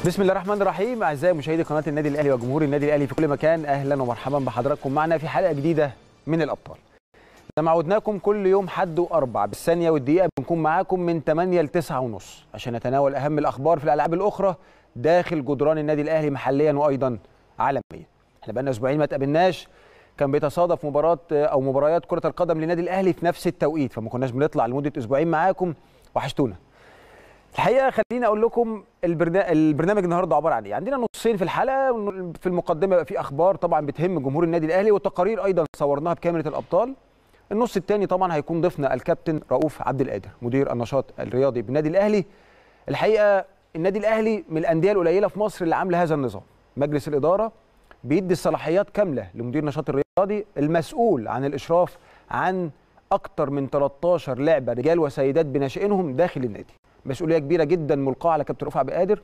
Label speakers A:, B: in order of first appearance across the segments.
A: بسم الله الرحمن الرحيم اعزائي مشاهدي قناه النادي الاهلي وجمهور النادي الاهلي في كل مكان اهلا ومرحبا بحضراتكم معنا في حلقه جديده من الابطال زي ما عودناكم كل يوم حد واربع بالثانيه والدقيقه بنكون معاكم من 8 ل 9 ونص عشان نتناول اهم الاخبار في الالعاب الاخرى داخل جدران النادي الاهلي محليا وايضا عالميا احنا بقالنا اسبوعين ما تقابلناش كان بيتصادف مباراه او مباريات كره القدم للنادي الاهلي في نفس التوقيت فما كناش بنطلع لمده اسبوعين معاكم وحشتونا الحقيقه خليني اقول لكم البرنا... البرنامج النهارده عباره عن ايه عندنا نصين في الحلقه في المقدمه بقى في اخبار طبعا بتهم جمهور النادي الاهلي وتقارير ايضا صورناها بكاميرا الابطال النص الثاني طبعا هيكون ضيفنا الكابتن رؤوف عبد القادر مدير النشاط الرياضي بالنادي الاهلي الحقيقه النادي الاهلي من الانديه القليله في مصر اللي عامله هذا النظام مجلس الاداره بيدي الصلاحيات كامله لمدير النشاط الرياضي المسؤول عن الاشراف عن اكثر من 13 لعبه رجال وسيدات بناشئينهم داخل النادي مسؤوليه كبيره جدا ملقاه على كابتن رؤوف عبد القادر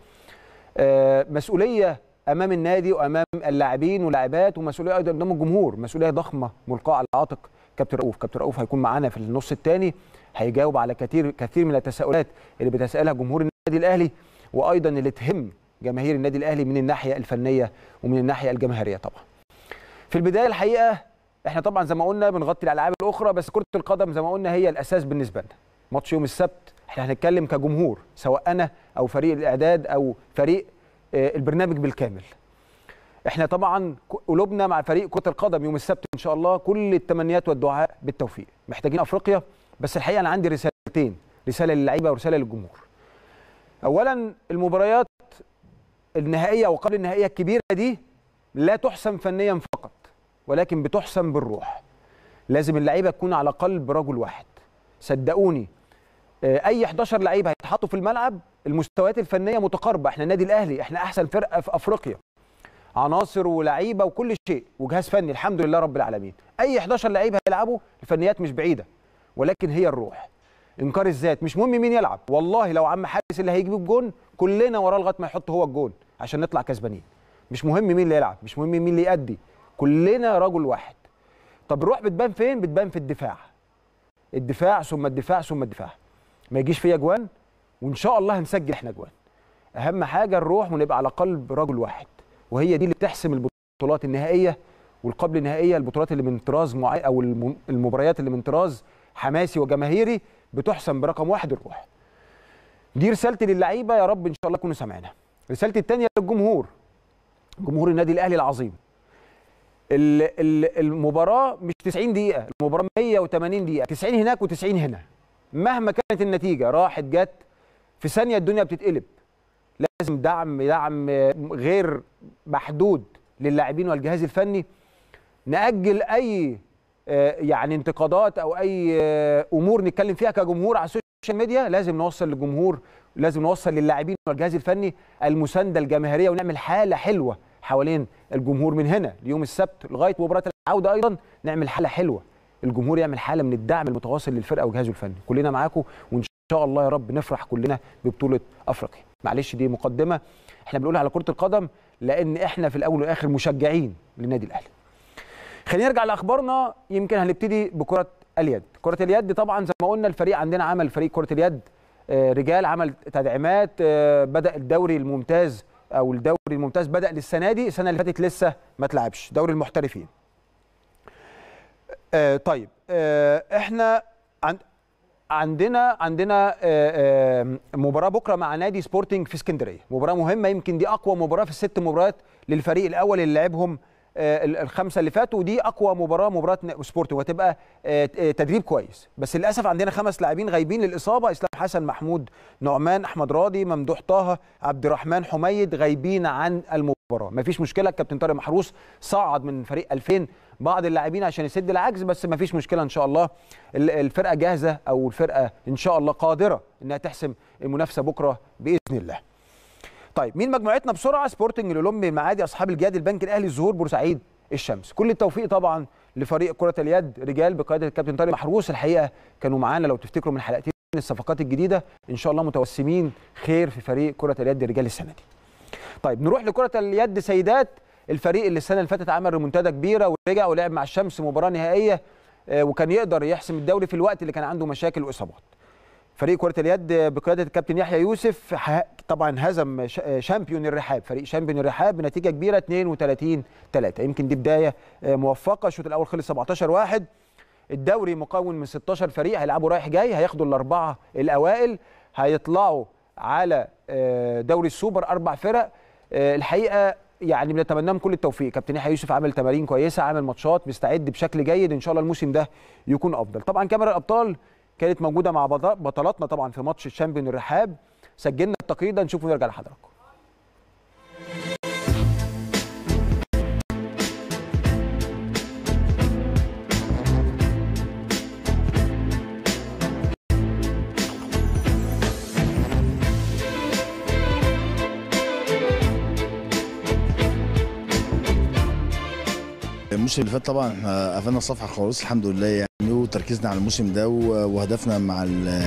A: مسؤوليه امام النادي وامام اللاعبين واللاعبات ومسؤوليه ايضا قدام الجمهور مسؤوليه ضخمه ملقاه على عاتق كابتن رؤوف كابتن رؤوف هيكون معانا في النص الثاني هيجاوب على كثير كثير من التساؤلات اللي بتسالها جمهور النادي الاهلي وايضا اللي تهم جماهير النادي الاهلي من الناحيه الفنيه ومن الناحيه الجماهيريه طبعا في البدايه الحقيقه احنا طبعا زي ما قلنا بنغطي الالعاب الاخرى بس كره القدم زي ما قلنا هي الاساس بالنسبه لنا ماتش يوم السبت احنا هنتكلم كجمهور سواء انا او فريق الاعداد او فريق البرنامج بالكامل احنا طبعا قلوبنا مع فريق كره القدم يوم السبت ان شاء الله كل التمنيات والدعاء بالتوفيق محتاجين افريقيا بس الحقيقه انا عندي رسالتين رساله للعيبه ورساله للجمهور اولا المباريات النهائيه وقبل النهائيه الكبيره دي لا تحسم فنيا فقط ولكن بتحسم بالروح لازم اللعيبه تكون على قلب رجل واحد صدقوني اي 11 لعيب هيتحطوا في الملعب المستويات الفنيه متقاربه احنا النادي الاهلي احنا احسن فرقه في افريقيا عناصر ولعيبه وكل شيء وجهاز فني الحمد لله رب العالمين اي 11 لعيب هيلعبوا الفنيات مش بعيده ولكن هي الروح انكار الذات مش مهم مين يلعب والله لو عم حارس اللي هيجيب الجون كلنا وراه لغايه ما يحط هو الجون عشان نطلع كسبانين مش مهم مين اللي يلعب مش مهم مين اللي يأدي كلنا رجل واحد طب الروح بتبان فين بتبان في الدفاع الدفاع ثم الدفاع ثم الدفاع ما يجيش فيا جوان وان شاء الله هنسجل احنا جوان اهم حاجه نروح ونبقى على قلب رجل واحد وهي دي اللي بتحسم البطولات النهائيه والقبل النهائيه البطولات اللي من طراز معين او المباريات اللي من طراز حماسي وجماهيري بتحسم برقم واحد الروح دي رسالتي للعيبه يا رب ان شاء الله تكونوا سامعينها رسالتي الثانيه للجمهور جمهور النادي الاهلي العظيم المباراه مش 90 دقيقه المباراه 180 دقيقه 90 هناك و90 هنا مهما كانت النتيجه راحت جت في ثانيه الدنيا بتتقلب لازم دعم دعم غير محدود للاعبين والجهاز الفني ناجل اي يعني انتقادات او اي امور نتكلم فيها كجمهور على السوشيال ميديا لازم نوصل للجمهور لازم نوصل للاعبين والجهاز الفني المسانده الجماهيريه ونعمل حاله حلوه حوالين الجمهور من هنا ليوم السبت لغايه مباراه العوده ايضا نعمل حاله حلوه الجمهور يعمل حاله من الدعم المتواصل للفرقه وجهازه الفني كلنا معاكم وان شاء الله يا رب نفرح كلنا ببطوله افريقيا معلش دي مقدمه احنا بنقول على كره القدم لان احنا في الاول والاخر مشجعين للنادي الاهلي خلينا نرجع لاخبارنا يمكن هنبتدي بكره اليد كره اليد طبعا زي ما قلنا الفريق عندنا عمل فريق كره اليد رجال عمل تدعيمات بدا الدوري الممتاز او الدوري الممتاز بدا للسنه دي السنه اللي فاتت لسه ما اتلعبش دوري المحترفين آه طيب آه احنا عند عندنا عندنا آه آه مباراه بكره مع نادي سبورتنج في اسكندريه مباراه مهمه يمكن دي اقوى مباراه في الست مباريات للفريق الاول اللي لعبهم آه الخمسه اللي فاتوا ودي اقوى مباراه مباراه سبورتنج وهتبقى آه تدريب كويس بس للاسف عندنا خمس لاعبين غايبين للاصابه اسلام حسن محمود نعمان احمد راضي ممدوح طه عبد الرحمن حميد غايبين عن المباراه مفيش مشكله الكابتن طارق محروس صعد من فريق 2000 بعض اللاعبين عشان يسد العجز بس ما فيش مشكله ان شاء الله الفرقه جاهزه او الفرقه ان شاء الله قادره انها تحسم المنافسه بكره باذن الله. طيب مين مجموعتنا بسرعه سبورتنج الاولمبي المعادي اصحاب الجياد البنك الاهلي الظهور بورسعيد الشمس كل التوفيق طبعا لفريق كره اليد رجال بقياده الكابتن طارق محروس الحقيقه كانوا معانا لو تفتكروا من حلقتين الصفقات الجديده ان شاء الله متوسمين خير في فريق كره اليد رجال السنه دي. طيب نروح لكره اليد سيدات الفريق اللي السنه اللي فاتت عمل ريمونتادا كبيره ورجع ولعب مع الشمس مباراه نهائيه وكان يقدر يحسم الدوري في الوقت اللي كان عنده مشاكل واصابات. فريق كره اليد بقياده الكابتن يحيى يوسف طبعا هزم شامبيون الرحاب فريق شامبيون الرحاب بنتيجه كبيره 32 3 يمكن دي بدايه موفقه الشوط الاول خلص 17 1 الدوري مكون من 16 فريق هيلعبوا رايح جاي هياخدوا الاربعه الاوائل هيطلعوا على دوري السوبر اربع فرق الحقيقه يعني بنتمنى لهم كل التوفيق كابتن يحيى يوسف عامل تمارين كويسه عامل ماتشات مستعد بشكل جيد ان شاء الله الموسم ده يكون افضل طبعا كاميرا الابطال كانت موجوده مع بطلاتنا طبعا في ماتش الشامبيون الرحاب سجلنا التقرير ده نشوفه ونرجع لحضراتكم
B: الموسم اللي فات طبعا احنا قفلنا الصفحه خالص الحمد لله يعني وتركيزنا على الموسم ده وهدفنا مع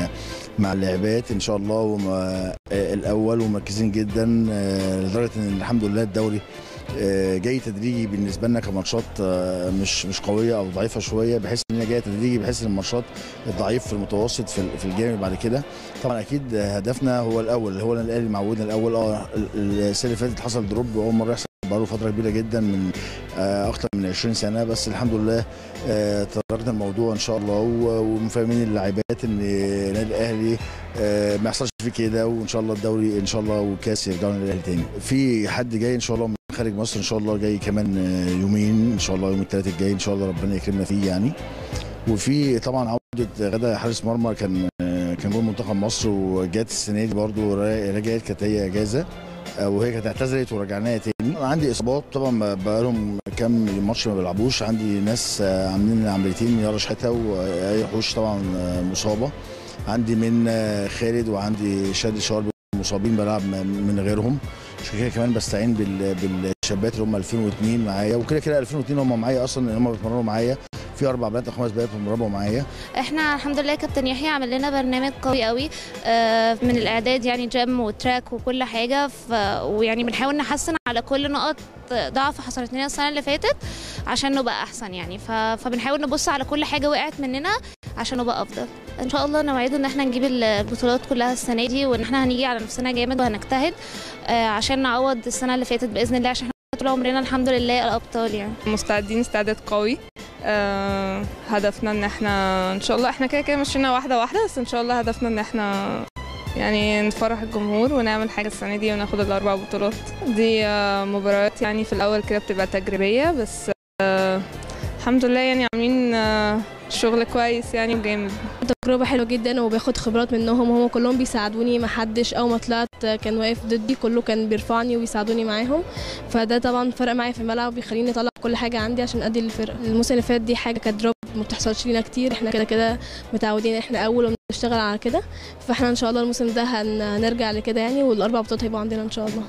B: مع اللاعبات ان شاء الله الاول ومركزين جدا لدرجه ان الحمد لله الدوري جاي تدريجي بالنسبه لنا كماتشات مش مش قويه او ضعيفه شويه بحيث ان هي جايه تدريجي بحيث ان الماتشات الضعيف في المتوسط في في الجانب بعد كده طبعا اكيد هدفنا هو الاول هو الاهلي معودنا الاول اه السنه اللي فاتت حصل دروب اول مره يحصل بقاله فتره كبيره جدا من اكتر من 20 سنه بس الحمد لله تداركنا الموضوع ان شاء الله ومفهمين اللاعبات ان النادي الاهلي ما يحصلش فيه كده وان شاء الله الدوري ان شاء الله والكاس يرجعوا للنادي الاهلي تاني في حد جاي ان شاء الله من خارج مصر ان شاء الله جاي كمان يومين ان شاء الله يوم الثلاث الجاي ان شاء الله ربنا يكرمنا فيه يعني وفي طبعا عوده غدا حارس مرمى كان كان جول منتخب مصر وجات السنه دي برده رجعت كانت هي اجازه وهي كانت اعتزلت ورجعناها تاني عندي اصابات طبعا بقى لهم كام ماتش ما بيلعبوش عندي ناس عاملين عمليتين يارا شحاته واي حوش طبعا مصابه عندي من خالد وعندي شادي شارب مصابين بلعب من غيرهم عشان كده كمان بستعين بالشابات اللي هم 2002 معايا وكده كده 2002 هم معايا اصلا هم بيتمرنوا معايا في اربع بنات او خمس بنات بيتمرنوا معايا
C: احنا الحمد لله كابتن يحيى عمل لنا برنامج قوي قوي من الاعداد يعني جيم وتراك وكل حاجه ف... ويعني بنحاول نحسن على كل نقط ضعف حصلت لنا السنه اللي فاتت عشان نبقى احسن يعني ف... فبنحاول نبص على كل حاجه وقعت مننا عشان نبقى افضل ان شاء الله نوعد ان احنا نجيب البطولات كلها السنه دي وان احنا هنيجي على نفسنا جامد وهنجتهد عشان نعوض السنه اللي فاتت باذن الله عشان احنا طول عمرنا الحمد لله الابطال يعني
D: مستعدين استعداد قوي أه هدفنا ان احنا ان شاء الله احنا كده كده مشينا واحده واحده بس ان شاء الله هدفنا ان احنا يعني نفرح الجمهور ونعمل حاجه السنه دي وناخد الاربع بطولات دي أه مباريات يعني في الاول كده بتبقى تجريبيه بس أه الحمد لله يعني عاملين شغل كويس يعني وجامد
E: تجربة حلوة جدا وباخد خبرات منهم هم كلهم بيساعدوني ما حدش أول ما طلعت كان واقف ضدي كله كان بيرفعني وبيساعدوني معاهم فده طبعا فرق معايا في الملعب وبيخليني أطلع كل حاجة عندي عشان أدي للفرقة الموسم اللي فات دي حاجة كانت دروب ما بتحصلش لينا كتير احنا كده كده متعودين احنا أول وبنشتغل على كده فاحنا إن شاء الله الموسم ده هنرجع لكده يعني والأربع بطولات هيبقوا عندنا إن شاء الله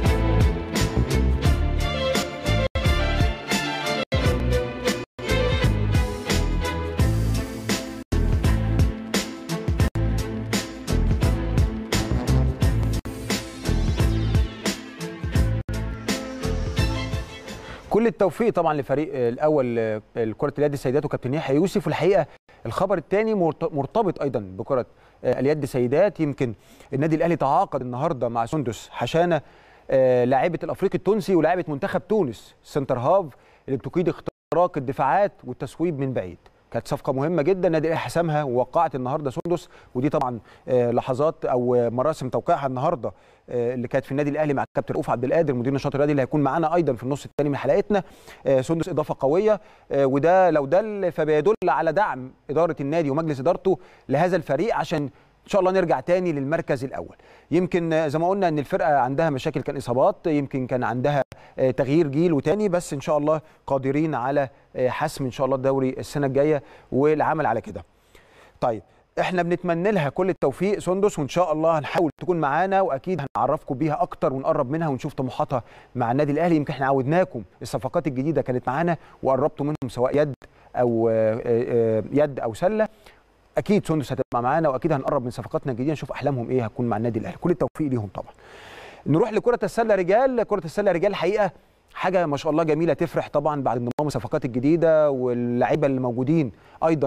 A: كل التوفيق طبعا لفريق الاول كره اليد السيدات وكابتن يحيى يوسف والحقيقه الخبر الثاني مرتبط ايضا بكره اليد سيدات يمكن النادي الاهلي تعاقد النهارده مع سندس حشانه لاعبه الافريقي التونسي ولاعبه منتخب تونس سنتر هاف اللي بتقيد اختراق الدفاعات والتسويب من بعيد كانت صفقه مهمه جدا النادي الاهلي حسمها ووقعت النهارده سندس ودي طبعا لحظات او مراسم توقيعها النهارده اللي كانت في النادي الاهلي مع الكابتن رؤوف عبد القادر مدير النشاط الرياضي اللي هيكون معانا ايضا في النص الثاني من حلقتنا سندس اضافه قويه وده لو دل فبيدل على دعم اداره النادي ومجلس ادارته لهذا الفريق عشان ان شاء الله نرجع تاني للمركز الاول يمكن زي ما قلنا ان الفرقه عندها مشاكل كان اصابات يمكن كان عندها تغيير جيل وتاني بس ان شاء الله قادرين على حسم ان شاء الله الدوري السنه الجايه والعمل على كده طيب احنا بنتمنى لها كل التوفيق سندس وان شاء الله هنحاول تكون معانا واكيد هنعرفكم بيها اكتر ونقرب منها ونشوف طموحاتها مع النادي الاهلي يمكن احنا عودناكم الصفقات الجديده كانت معانا وقربتوا منهم سواء يد او يد او سله اكيد سندس هتبقى معانا واكيد هنقرب من صفقاتنا الجديده نشوف احلامهم ايه هتكون مع النادي الاهلي كل التوفيق ليهم طبعا نروح لكره السله رجال كره السله رجال الحقيقه حاجه ما شاء الله جميله تفرح طبعا بعد انضمام الصفقات الجديده واللعيبه اللي موجودين ايضا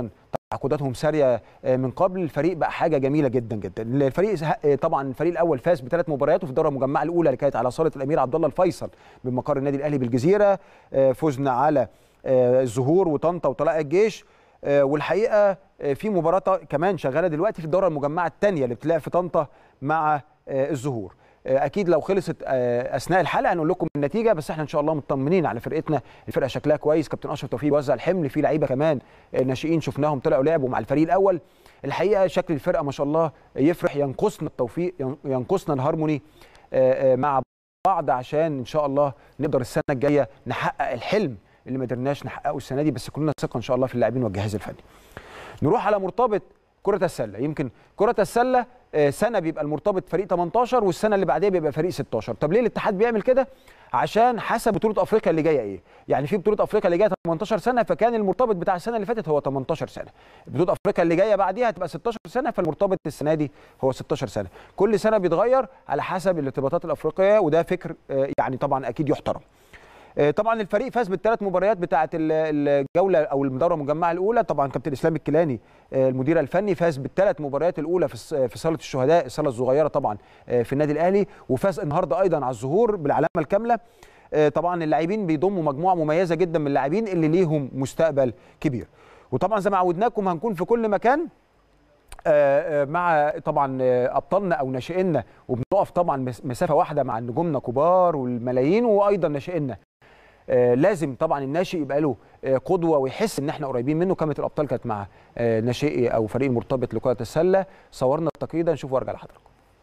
A: تعاقداتهم ساريه آه، من قبل الفريق بقى حاجه جميله جدا جدا الفريق سه- آه، طبعا الفريق الاول فاز بثلاث مباريات وفي الدوره المجمعه الاولى اللي كانت على صاله الامير عبد الله الفيصل بمقر النادي الاهلي بالجزيره آه، فزنا على آه، الزهور وطنطا وطلائع الجيش آه، والحقيقه آه، في مباراه كمان شغاله دلوقتي في الدوره المجمعه الثانيه اللي بتلعب في طنطا مع آه، الزهور آه، اكيد لو خلصت آه، اثناء الحلقه هنقول لكم النتيجه بس احنا ان شاء الله مطمنين على فرقتنا الفرقه شكلها كويس كابتن اشرف توفيق وزع الحمل في لعيبه كمان آه، ناشئين شفناهم طلعوا لعبوا مع الفريق الاول الحقيقه شكل الفرقه ما شاء الله يفرح ينقصنا التوفيق ين- ينقصنا الهارموني آه، آه، مع بعض عشان ان شاء الله نقدر السنه الجايه نحقق الحلم اللي ما قدرناش نحققه السنه دي بس كلنا ثقه ان شاء الله في اللاعبين والجهاز الفني نروح على مرتبط كرة السلة يمكن كرة السلة آه، سنة بيبقى المرتبط فريق 18 والسنة اللي بعديها بيبقى فريق 16 طب ليه الاتحاد بيعمل كده عشان حسب بطولة افريقيا اللي جاية ايه يعني في بطولة افريقيا اللي جاية 18 سنة فكان المرتبط بتاع السنة اللي فاتت هو 18 سنة بطولة افريقيا اللي جاية بعديها هتبقى 16 سنة فالمرتبط السنة دي هو 16 سنة كل سنة بيتغير على حسب الارتباطات الافريقية وده فكر آه، يعني طبعا اكيد يحترم آه، طبعا الفريق فاز بالثلاث مباريات بتاعه ال- الجوله او الدوره المجمعه الاولى طبعا كابتن اسلام الكيلاني آه، المدير الفني فاز بالثلاث مباريات الاولى في الص- في صاله الشهداء الصاله الصغيره طبعا آه، في النادي الاهلي وفاز النهارده ايضا على الظهور بالعلامه الكامله آه، طبعا اللاعبين بيضموا مجموعه مميزه جدا من اللاعبين اللي ليهم مستقبل كبير وطبعا زي ما عودناكم هنكون في كل مكان آه، آه، مع طبعا آه، ابطالنا او ناشئينا وبنقف طبعا مس- مسافه واحده مع نجومنا كبار والملايين وايضا ناشئينا آه، لازم طبعا الناشئ يبقى له آه، قدوه ويحس ان احنا قريبين منه كاميرا الابطال كانت مع آه، ناشئي او فريق مرتبط لكره السله صورنا التقرير ده نشوفه وارجع لحضراتكم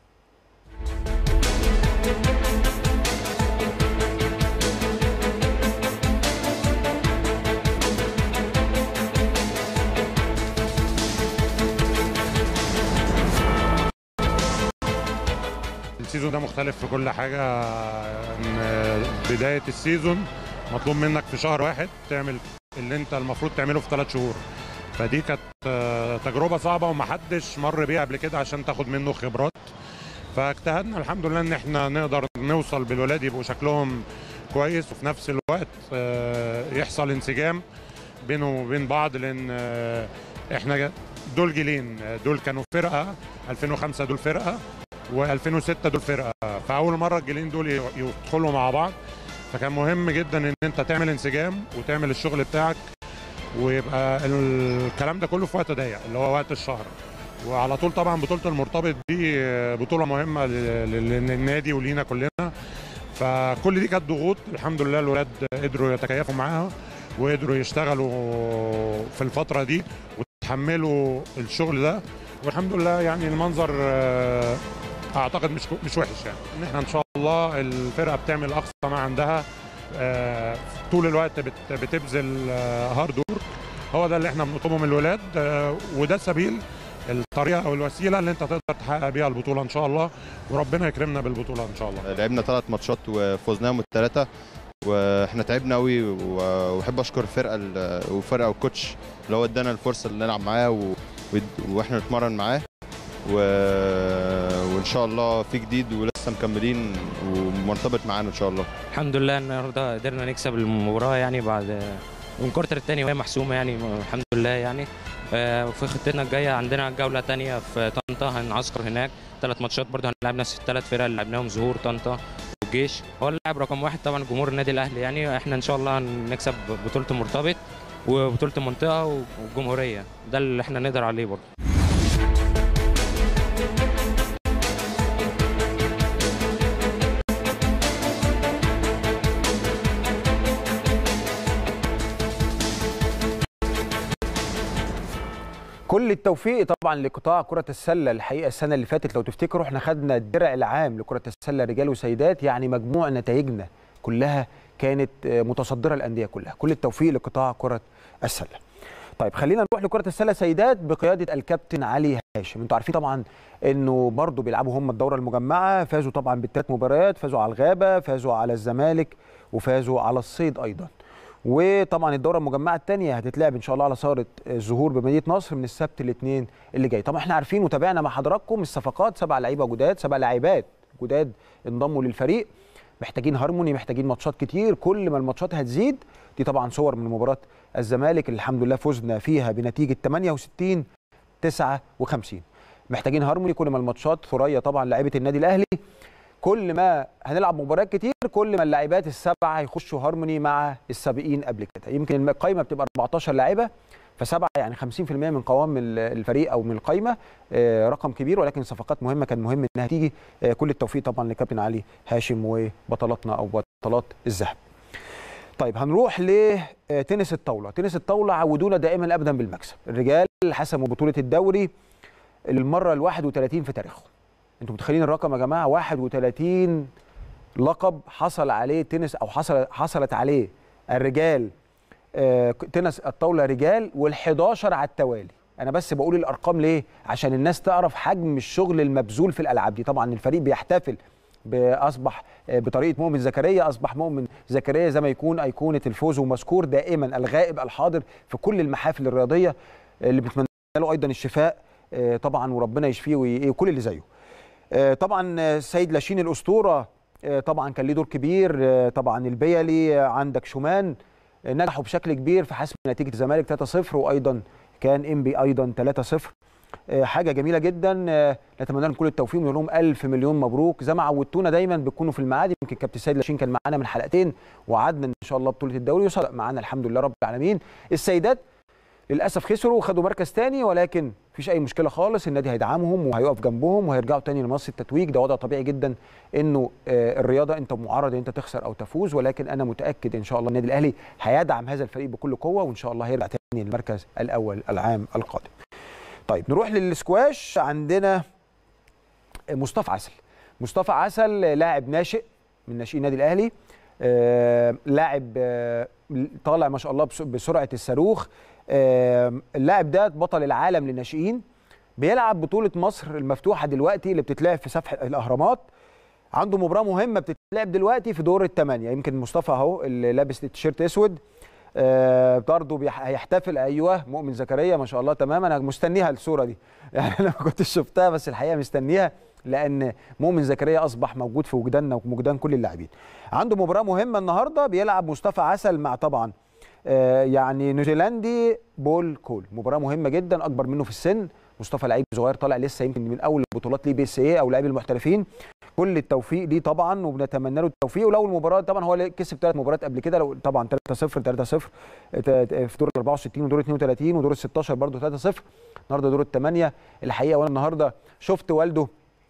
F: السيزون ده مختلف في كل حاجة إن بداية السيزون مطلوب منك في شهر واحد تعمل اللي انت المفروض تعمله في ثلاث شهور فدي كانت آه، تجربة صعبة ومحدش مر بيها قبل كده عشان تاخد منه خبرات فاجتهدنا الحمد لله ان احنا نقدر نوصل بالولاد يبقوا شكلهم كويس وفي نفس الوقت آه، يحصل انسجام بينه وبين بعض لان آه، احنا دول جيلين دول كانوا فرقة 2005 دول فرقة و2006 دول فرقه فاول مره الجيلين دول ي- يدخلوا مع بعض فكان مهم جدا ان انت تعمل انسجام وتعمل الشغل بتاعك ويبقى الكلام ده كله في وقت ضيق اللي هو وقت الشهر وعلى طول طبعا بطوله المرتبط دي بطوله مهمه لل- لل- للنادي ولينا كلنا فكل دي كانت ضغوط الحمد لله الولاد قدروا يتكيفوا معاها وقدروا يشتغلوا في الفتره دي وتحملوا الشغل ده والحمد لله يعني المنظر آه، اعتقد مش مش وحش يعني ان احنا ان شاء الله الفرقه بتعمل اقصى ما عندها آه، طول الوقت بت- بتبذل آه، هارد وورك هو ده اللي احنا بنطلبه من الولاد آه، وده السبيل الطريقه او الوسيله اللي انت تقدر تحقق بيها البطوله ان شاء الله وربنا يكرمنا بالبطوله ان شاء الله
G: لعبنا ثلاث ماتشات وفوزناهم الثلاثه واحنا تعبنا قوي و- واحب اشكر الفرقه ال- والفرقه والكوتش اللي هو ادانا الفرصه اللي نلعب معاه و... ود- واحنا نتمرن معاه و... وان شاء الله في جديد ولسه مكملين ومرتبط معانا ان شاء الله
H: الحمد لله النهارده قدرنا نكسب المباراه يعني بعد الكورتر الثاني وهي محسومه يعني الحمد لله يعني آه، وفي خطتنا الجايه عندنا جوله ثانيه في طنطا هنعسكر هناك ثلاث ماتشات برضه هنلعب نفس الثلاث فرق اللي لعبناهم ظهور طنطا والجيش هو اللاعب رقم واحد طبعا جمهور النادي الاهلي يعني احنا ان شاء الله هنكسب بطوله المرتبط وبطوله المنطقه والجمهوريه ده اللي احنا نقدر عليه برضه
A: كل التوفيق طبعا لقطاع كرة السلة الحقيقة السنة اللي فاتت لو تفتكروا احنا خدنا الدرع العام لكرة السلة رجال وسيدات يعني مجموع نتائجنا كلها كانت آه، متصدرة الأندية كلها كل التوفيق لقطاع كرة السلة طيب خلينا نروح لكرة السلة سيدات بقيادة الكابتن علي هاشم انتوا عارفين طبعا انه برضو بيلعبوا هم الدورة المجمعة فازوا طبعا بالثلاث مباريات فازوا على الغابة فازوا على الزمالك وفازوا على الصيد ايضا وطبعا الدوره المجمعه الثانيه هتتلعب ان شاء الله على صاله الظهور بمدينه نصر من السبت الاثنين اللي جاي طبعا احنا عارفين وتابعنا مع حضراتكم الصفقات سبع لعيبه جداد سبع لاعبات جداد انضموا للفريق محتاجين هارموني محتاجين ماتشات كتير كل ما الماتشات هتزيد دي طبعا صور من مباراه الزمالك اللي الحمد لله فزنا فيها بنتيجه 68 59 محتاجين هارموني كل ما الماتشات ثريا طبعا لاعيبه النادي الاهلي كل ما هنلعب مباريات كتير كل ما اللاعبات السبعه هيخشوا هارموني مع السابقين قبل كده يمكن القايمه بتبقى 14 لاعبه فسبعه يعني 50% من قوام ال- الفريق او من القايمه آه، رقم كبير ولكن صفقات مهمه كان مهم انها تيجي آه، كل التوفيق طبعا لكابتن علي هاشم وبطلاتنا او بطلات الذهب طيب هنروح لتنس الطاوله تنس الطاوله عودونا دائما ابدا بالمكسب الرجال حسموا بطوله الدوري للمره ال 31 في تاريخهم انتوا متخيلين الرقم يا جماعه 31 لقب حصل عليه تنس او حصل حصلت عليه الرجال آه، تنس الطاوله رجال وال11 على التوالي انا بس بقول الارقام ليه عشان الناس تعرف حجم الشغل المبذول في الالعاب دي طبعا الفريق بيحتفل باصبح آه، بطريقه مؤمن زكريا اصبح مؤمن زكريا زي ما يكون ايقونه الفوز ومذكور دائما الغائب الحاضر في كل المحافل الرياضيه اللي بنتمنى له ايضا الشفاء آه، طبعا وربنا يشفيه وي- وكل اللي زيه آه، طبعا آه، السيد لاشين الاسطوره آه، طبعا كان ليه دور كبير آه، طبعا البيلي آه، عندك شومان آه، نجحوا بشكل كبير في حسم نتيجه الزمالك 3-0 وايضا كان انبي ايضا 3-0 آه، حاجه جميله جدا آه، نتمنى لهم كل التوفيق ونقول لهم الف مليون مبروك زي ما عودتونا دايما بتكونوا في الميعاد يمكن كابتن سيد لاشين كان معانا من حلقتين وعدنا ان شاء الله بطوله الدوري وصدق معانا الحمد لله رب العالمين السيدات للاسف خسروا وخدوا مركز تاني ولكن مفيش اي مشكله خالص النادي هيدعمهم وهيقف جنبهم وهيرجعوا تاني لمنصه التتويج ده وضع طبيعي جدا انه آه، الرياضه انت معرض ان انت تخسر او تفوز ولكن انا متاكد ان شاء الله النادي الاهلي هيدعم هذا الفريق بكل قوه وان شاء الله هيرجع تاني للمركز الاول العام القادم. طيب نروح للسكواش عندنا مصطفى عسل مصطفى عسل لاعب ناشئ من ناشئين النادي الاهلي آه، لاعب آه، طالع ما شاء الله بس- بسرعه الصاروخ آه، اللاعب ده بطل العالم للناشئين بيلعب بطوله مصر المفتوحه دلوقتي اللي بتتلعب في سفح الاهرامات عنده مباراه مهمه بتتلعب دلوقتي في دور الثمانيه يمكن مصطفى اهو اللي لابس التيشيرت اسود آه، برضه بيح- هيحتفل ايوه مؤمن زكريا ما شاء الله تمام انا مستنيها الصوره دي يعني انا ما كنتش شفتها بس الحقيقه مستنيها لان مؤمن زكريا اصبح موجود في وجداننا ووجدان كل اللاعبين عنده مباراه مهمه النهارده بيلعب مصطفى عسل مع طبعا آه، يعني نيوزيلندي بول كول مباراه مهمه جدا اكبر منه في السن مصطفى لعيب صغير طالع لسه يمكن من اول البطولات ليه بي اس اي او لاعبي المحترفين كل التوفيق ليه طبعا وبنتمنى له التوفيق ولو المباراه طبعا هو كسب ثلاث مباريات قبل كده لو طبعا 3 0 3 0 في دور ال 64 ودور 32 ودور ال 16 برضه 3 0 النهارده دور الثمانيه الحقيقه وانا النهارده شفت والده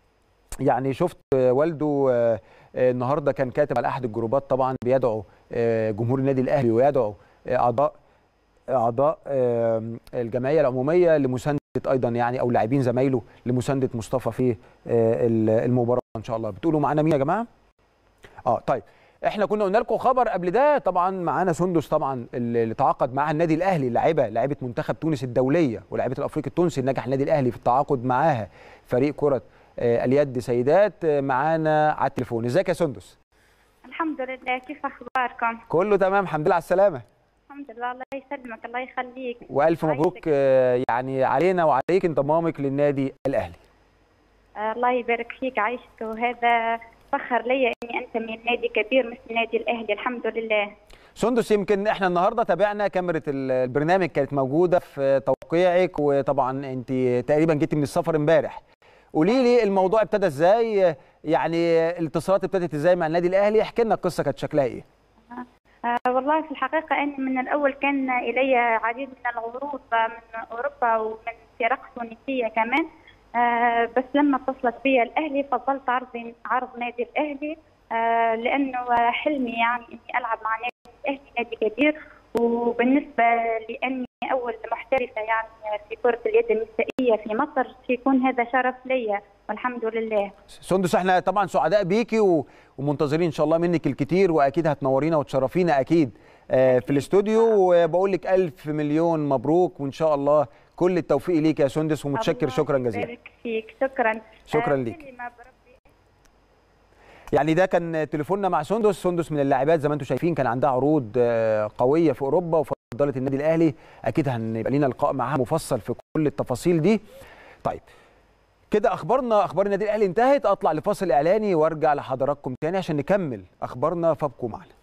A: يعني شفت والده آه، آه، النهارده كان كاتب على احد الجروبات طبعا بيدعو آه، جمهور النادي الاهلي ويدعو آه، اعضاء اعضاء آه، الجمعيه العموميه لمسانده ايضا يعني او لاعبين زمايله لمسانده مصطفى في آه، المباراه ان شاء الله بتقولوا معانا مين يا جماعه اه طيب احنا كنا قلنا لكم خبر قبل ده طبعا معانا سندس طبعا اللي تعاقد معاها النادي الاهلي لاعبه لاعبه منتخب تونس الدوليه ولاعبه الافريقي التونسي نجح النادي الاهلي في التعاقد معاها فريق كره آه، اليد سيدات آه، معانا على التليفون ازيك يا سندس
I: الحمد لله كيف اخباركم
A: كله تمام الحمد لله على السلامه
I: الحمد لله الله يسلمك الله يخليك
A: والف
I: عايزك.
A: مبروك آه، يعني علينا وعليك انضمامك للنادي الاهلي
I: آه الله يبارك فيك عايشك وهذا فخر لي اني انتمي لنادي كبير مثل النادي الاهلي الحمد لله
A: سندس يمكن احنا النهارده تابعنا كاميرا ال- البرنامج كانت موجوده في توقيعك وطبعا انت تقريبا جيتي من السفر امبارح قولي لي الموضوع ابتدى ازاي يعني الاتصالات ابتدت ازاي مع النادي الاهلي احكي لنا القصه كانت شكلها ايه
I: آه والله في الحقيقة أني من الأول كان إلي عديد من العروض من أوروبا ومن فرق تونسية كمان آه بس لما اتصلت بي الأهلي فضلت عرض عرض نادي الأهلي آه لأنه حلمي يعني إني ألعب مع نادي الأهلي نادي كبير وبالنسبة لأني أول محترفة يعني في كرة اليد النسائية في مصر يكون هذا شرف لي والحمد لله
A: سندس احنا طبعا سعداء بيكي و- ومنتظرين ان شاء الله منك الكتير واكيد هتنورينا وتشرفينا اكيد آه، في الاستوديو وبقول لك الف مليون مبروك وان شاء الله كل التوفيق ليك يا سندس ومتشكر
I: الله
A: شكرا جزيلا
I: يبارك فيك شكرا
A: شكراً
I: آه،
A: ليك.
I: كلمة بربي
A: يعني ده كان تليفوننا مع سندس سندس من اللاعبات زي ما انتم شايفين كان عندها عروض آه، قويه في اوروبا وفضلت النادي الاهلي اكيد هنبقى لينا لقاء معاها مفصل في كل التفاصيل دي طيب كده اخبارنا اخبار النادي الاهلي انتهت اطلع لفاصل اعلاني وارجع لحضراتكم تاني عشان نكمل اخبارنا فابقوا معنا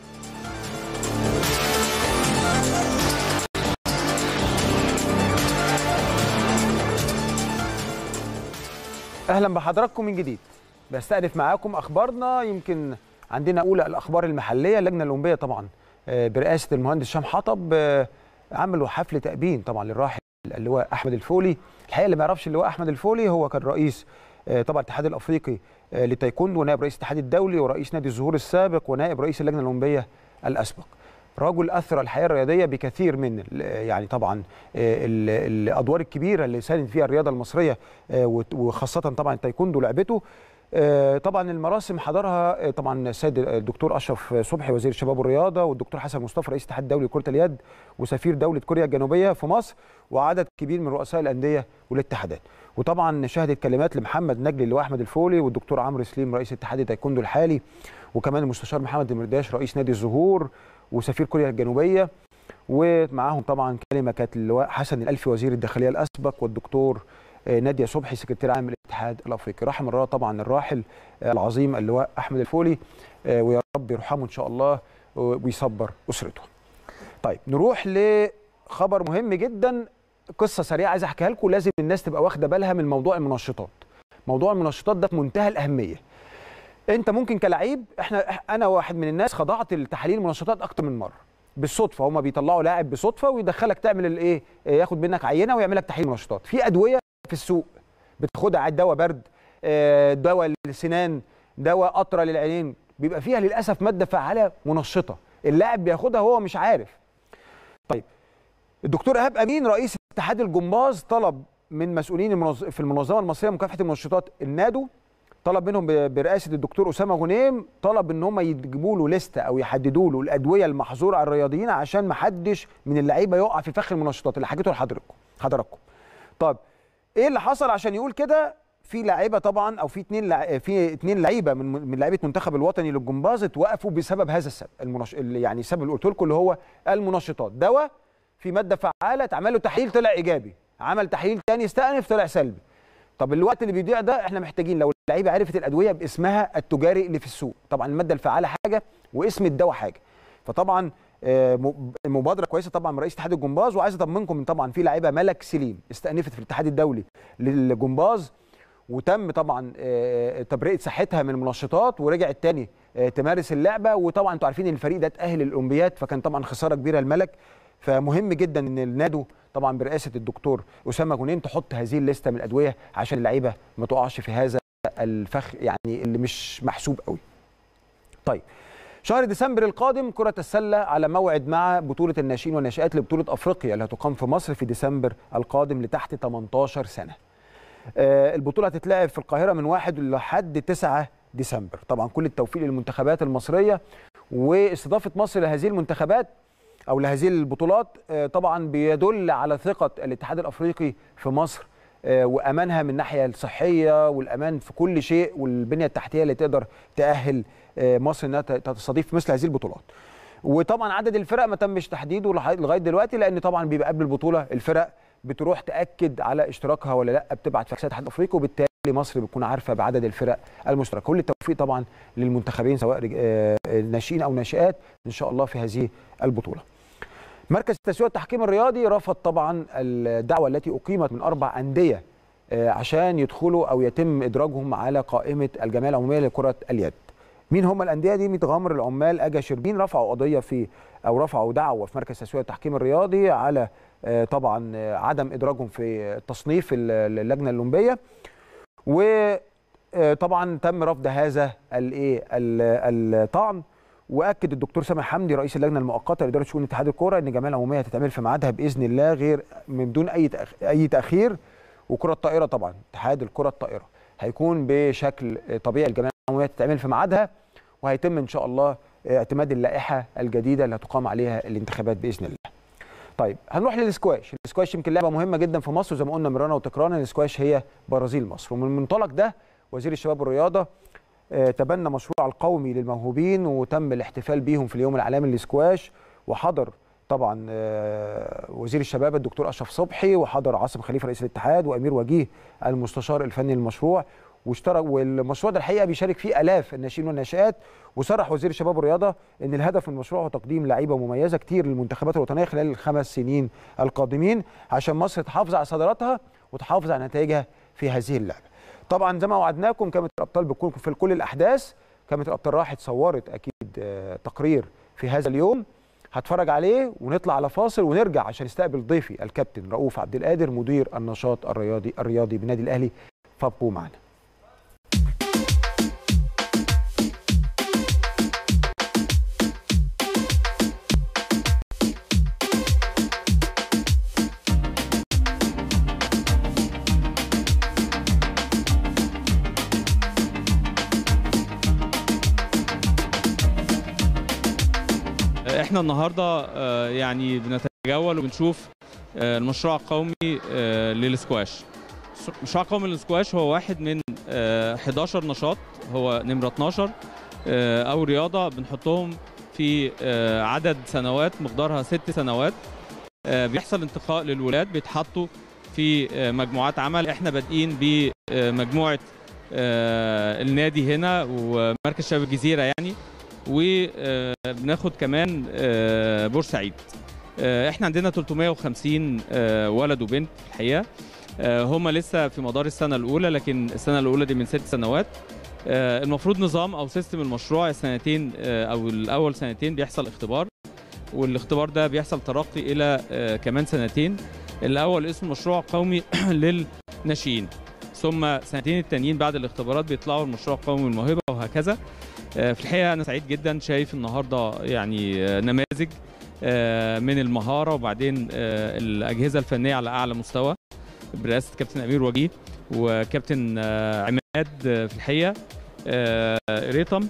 A: اهلا بحضراتكم من جديد بستأنف معاكم اخبارنا يمكن عندنا اولى الاخبار المحليه اللجنه الاولمبيه طبعا آه، برئاسه المهندس هشام حطب آه، عملوا حفل تأبين طبعا للراحل اللواء احمد الفولي الحقيقه اللي ما يعرفش اللواء احمد الفولي هو كان رئيس آه، طبعا الاتحاد الافريقي آه، للتايكوندو ونائب رئيس الاتحاد الدولي ورئيس نادي الزهور السابق ونائب رئيس اللجنه الاولمبيه الاسبق رجل اثر الحياه الرياضيه بكثير من ال- يعني طبعا آه، ال- الادوار الكبيره اللي ساند فيها الرياضه المصريه آه، وت- وخاصه طبعا التايكوندو لعبته آه، طبعا المراسم حضرها آه، طبعا السيد الدكتور اشرف صبحي وزير الشباب والرياضه والدكتور حسن مصطفى رئيس الاتحاد الدولي لكره اليد وسفير دوله كوريا الجنوبيه في مصر وعدد كبير من رؤساء الانديه والاتحادات وطبعا شهدت كلمات لمحمد نجلي اللي هو احمد الفولي والدكتور عمرو سليم رئيس اتحاد التايكوندو الحالي وكمان المستشار محمد المرداش رئيس نادي الزهور وسفير كوريا الجنوبيه ومعاهم طبعا كلمه كانت اللواء حسن الالفي وزير الداخليه الاسبق والدكتور آه، ناديه صبحي سكرتير عام الاتحاد الافريقي رحم الله طبعا الراحل آه، العظيم اللواء احمد الفولي آه، ويا رب يرحمه ان شاء الله ويصبر اسرته طيب نروح لخبر مهم جدا قصه سريعه عايز احكيها لكم لازم الناس تبقى واخده بالها من موضوع المنشطات موضوع المنشطات ده في منتهى الاهميه انت ممكن كلعيب احنا انا واحد من الناس خضعت لتحاليل المنشطات اكتر من مره بالصدفه هما بيطلعوا لاعب بصدفه ويدخلك تعمل الايه ياخد منك عينه ويعمل لك تحليل منشطات في ادويه في السوق بتاخدها عاد دواء برد آه، دواء للسنان دواء قطره للعينين بيبقى فيها للاسف ماده فعاله منشطه اللاعب بياخدها وهو مش عارف طيب الدكتور ايهاب امين رئيس اتحاد الجمباز طلب من مسؤولين المنظ... في المنظمه المصريه لمكافحه المنشطات النادو طلب منهم ب- برئاسه الدكتور اسامه غنيم طلب ان هم يجيبوا له لسته او يحددوا له الادويه المحظوره على الرياضيين عشان ما حدش من اللعيبه يقع في فخ المنشطات اللي حكيته لحضراتكم حضراتكم طب ايه اللي حصل عشان يقول كده في لعيبه طبعا او في اثنين لع... في اثنين لعيبه من من لعيبه المنتخب الوطني للجمباز اتوقفوا بسبب هذا السبب المنش... اللي يعني السبب اللي قلت لكم اللي هو المنشطات دواء في ماده فعاله اتعمل له تحليل طلع ايجابي عمل تحليل تاني استأنف طلع سلبي طب الوقت اللي بيضيع ده احنا محتاجين لو اللعيبه عرفت الادويه باسمها التجاري اللي في السوق طبعا الماده الفعاله حاجه واسم الدواء حاجه فطبعا آه، م- مبادره كويسه طبعا من رئيس اتحاد الجمباز وعايز اطمنكم ان طبعا في لعيبه ملك سليم استأنفت في الاتحاد الدولي للجمباز وتم طبعا آه، تبرئه صحتها من المنشطات ورجعت تاني آه، تمارس اللعبه وطبعا انتوا عارفين ان الفريق ده اتاهل للاولمبياد فكان طبعا خساره كبيره الملك فمهم جدا ان النادو طبعا برئاسه الدكتور اسامه جنين تحط هذه الليسته من الادويه عشان اللعيبه ما تقعش في هذا الفخ يعني اللي مش محسوب قوي. طيب شهر ديسمبر القادم كرة السلة على موعد مع بطولة الناشئين والناشئات لبطولة أفريقيا اللي هتقام في مصر في ديسمبر القادم لتحت 18 سنة. آه، البطولة هتتلعب في القاهرة من 1 لحد 9 ديسمبر. طبعا كل التوفيق للمنتخبات المصرية واستضافة مصر لهذه المنتخبات او لهذه البطولات آه، طبعا بيدل على ثقه الاتحاد الافريقي في مصر آه، وامانها من الناحيه الصحيه والامان في كل شيء والبنيه التحتيه اللي تقدر تاهل آه، مصر انها ت- تستضيف مثل هذه البطولات. وطبعا عدد الفرق ما تمش تحديده لح- لغايه دلوقتي لان طبعا بيبقى قبل البطوله الفرق بتروح تاكد على اشتراكها ولا لا بتبعت فاكسات الاتحاد الافريقي وبالتالي مصر بتكون عارفه بعدد الفرق المشتركه كل التوفيق طبعا للمنتخبين سواء رج- آه، ناشئين او ناشئات ان شاء الله في هذه البطوله مركز تسويق التحكيم الرياضي رفض طبعا الدعوه التي اقيمت من اربع انديه آه، عشان يدخلوا او يتم ادراجهم على قائمه الجمعيه العموميه لكره اليد. مين هم الانديه دي؟ متغمر العمال اجا شربين رفعوا قضيه في او رفعوا دعوه في مركز تسويق التحكيم الرياضي على آه، طبعا آه، عدم ادراجهم في التصنيف ال- اللجنه الاولمبيه وطبعا تم رفض هذا الايه ال- الطعن واكد الدكتور سامح حمدي رئيس اللجنه المؤقته لاداره شؤون اتحاد الكوره ان الجمعيه العموميه هتتعمل في ميعادها باذن الله غير من دون اي تأخ- اي تاخير وكره الطائره طبعا اتحاد الكره الطائره هيكون بشكل طبيعي الجمعيه العموميه تتعمل في ميعادها وهيتم ان شاء الله اعتماد اللائحه الجديده اللي هتقام عليها الانتخابات باذن الله. طيب هنروح للسكواش، السكواش يمكن لعبه مهمه جدا في مصر وزي ما قلنا مرانا وتكرانا السكواش هي برازيل مصر ومن المنطلق ده وزير الشباب والرياضه آه، تبنى مشروع القومي للموهوبين وتم الاحتفال بيهم في اليوم العالمي للسكواش وحضر طبعا آه، وزير الشباب الدكتور اشرف صبحي وحضر عاصم خليفه رئيس الاتحاد وامير وجيه المستشار الفني للمشروع واشترك والمشروع ده الحقيقه بيشارك فيه الاف الناشئين والناشئات وصرح وزير الشباب والرياضه ان الهدف من المشروع هو تقديم لعيبه مميزه كتير للمنتخبات الوطنيه خلال الخمس سنين القادمين عشان مصر تحافظ على صدارتها وتحافظ على نتائجها في هذه اللعبه. طبعا زي ما وعدناكم كاميرا الابطال بتكون في كل الاحداث كاميرا الابطال راحت صورت اكيد آه، تقرير في هذا اليوم هتفرج عليه ونطلع على فاصل ونرجع عشان نستقبل ضيفي الكابتن رؤوف عبد القادر مدير النشاط الرياضي الرياضي بالنادي الاهلي فابقوا معنا
J: احنا النهارده آه، يعني بنتجول وبنشوف آه، المشروع القومي آه، للسكواش المشروع القومي للسكواش هو واحد من آه، 11 نشاط هو نمرة 12 آه، أو رياضة بنحطهم في آه، عدد سنوات مقدارها ست سنوات آه، بيحصل انتقاء للولاد بيتحطوا في آه، مجموعات عمل احنا بادئين بمجموعة آه، النادي هنا ومركز شباب الجزيرة يعني وبناخد كمان آه، بورسعيد آه، احنا عندنا 350 آه، ولد وبنت في الحقيقه آه، هم لسه في مدار السنه الاولى لكن السنه الاولى دي من ست سنوات آه، المفروض نظام او سيستم المشروع السنتين آه، او الاول سنتين بيحصل اختبار والاختبار ده بيحصل ترقي الى آه، كمان سنتين الاول اسمه مشروع قومي للناشئين ثم سنتين التانيين بعد الاختبارات بيطلعوا المشروع القومي الموهبه وهكذا آه، في الحقيقه انا سعيد جدا شايف النهارده يعني آه، نماذج آه، من المهاره وبعدين آه، الاجهزه الفنيه على اعلى مستوى برئاسه كابتن امير وجيه وكابتن آه، عماد آه، في الحقيقه آه، ريتم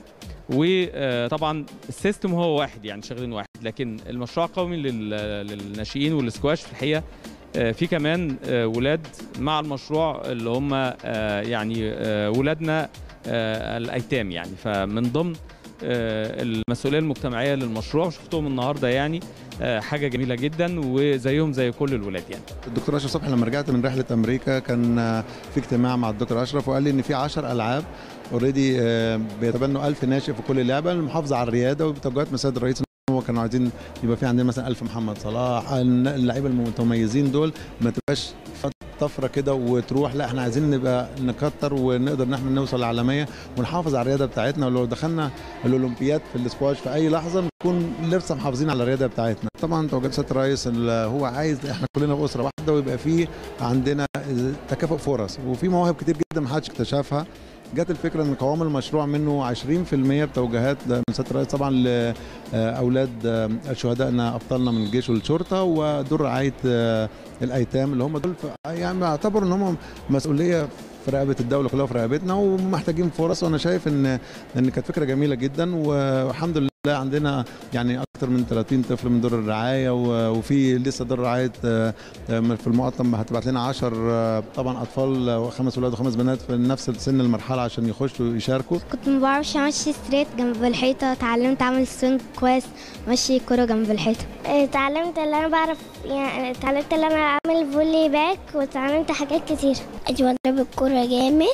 J: وطبعا السيستم هو واحد يعني شغالين واحد لكن المشروع القومي لل- للناشئين والسكواش في الحقيقه آه، في كمان آه، ولاد مع المشروع اللي هم آه، يعني آه، ولادنا آه، الايتام يعني فمن ضمن آه، المسؤوليه المجتمعيه للمشروع شفتهم النهارده يعني آه، حاجه جميله جدا وزيهم زي كل الولاد يعني
K: الدكتور اشرف صبحي لما رجعت من رحله امريكا كان آه، في اجتماع مع الدكتور اشرف وقال لي ان في 10 العاب اوريدي بيتبنوا 1000 ناشئ في كل لعبه المحافظه على الرياده وبتوجيهات من السيد الرئيس إن هو كانوا عايزين يبقى في عندنا مثلا 1000 محمد صلاح اللعيبه المتميزين دول ما تبقاش طفره كده وتروح لا احنا عايزين نبقى نكتر ونقدر ان احنا نوصل للعالميه ونحافظ على الرياده بتاعتنا ولو دخلنا الاولمبياد في الاسكواش في اي لحظه نكون لسه محافظين على الرياده بتاعتنا طبعا توجيهات سياده الرئيس اللي هو عايز احنا كلنا باسره واحده ويبقى في عندنا تكافؤ فرص وفي مواهب كتير جدا ما حدش اكتشفها جت الفكره ان قوام المشروع منه 20% بتوجيهات من سياده الرئيس طبعا لاولاد شهدائنا ابطالنا من الجيش والشرطه ودور رعايه آه، الايتام اللي هم دول ف- يعني اعتبر ان هم مسؤوليه في رقبه الدوله كلها وفي رقبتنا ومحتاجين فرص وانا شايف ان ان كانت فكره جميله جدا والحمد لله عندنا يعني اكثر من 30 طفل من دور الرعايه و- وفي لسه دور رعايه آه، آه، في المقطم هتبعت لنا 10 طبعا اطفال آه، خمس اولاد وخمس بنات في نفس سن المرحله عشان يخشوا يشاركوا
L: كنت ما بعرفش امشي ستريت جنب الحيطه اتعلمت اعمل سوينج كويس مشي كرة جنب الحيطه اتعلمت اللي انا بعرف يعني اتعلمت اللي انا اعمل فولي باك واتعلمت حاجات كتير ادي بضرب الكرة جامد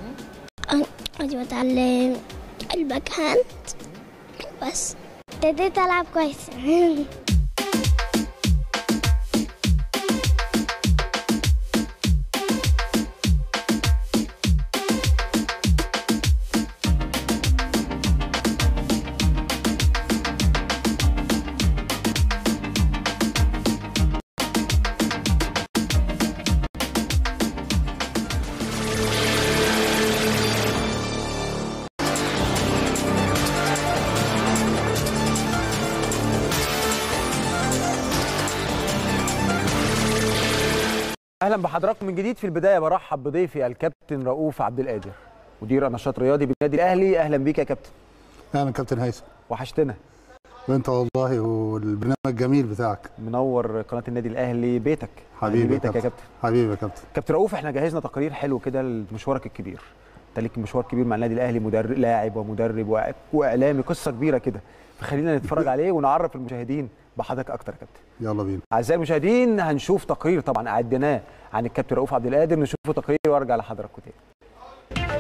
L: ادي بتعلم الباك هاند بس ابتديت العب كويس
A: اهلا بحضراتكم من جديد في البدايه برحب بضيفي الكابتن رؤوف عبد القادر مدير النشاط الرياضي بالنادي الاهلي اهلا بيك يا كابتن
M: اهلا كابتن هيثم
A: وحشتنا
M: وانت والله والبرنامج الجميل بتاعك
A: منور قناه النادي الاهلي بيتك
M: حبيبي يا
A: بيتك يا
M: كابتن.
A: كابتن
M: حبيبي يا كابتن
A: كابتن رؤوف احنا جهزنا تقرير حلو كده لمشوارك الكبير انت ليك مشوار كبير مع النادي الاهلي مدرب لاعب ومدرب وإع- واعلامي قصه كبيره كده فخلينا نتفرج عليه ونعرف المشاهدين بحضرتك اكتر يا كابتن
M: يلا بينا
A: اعزائي المشاهدين هنشوف تقرير طبعا اعدناه عن الكابتن رؤوف عبد القادر نشوفه تقرير وارجع لحضراتكم تاني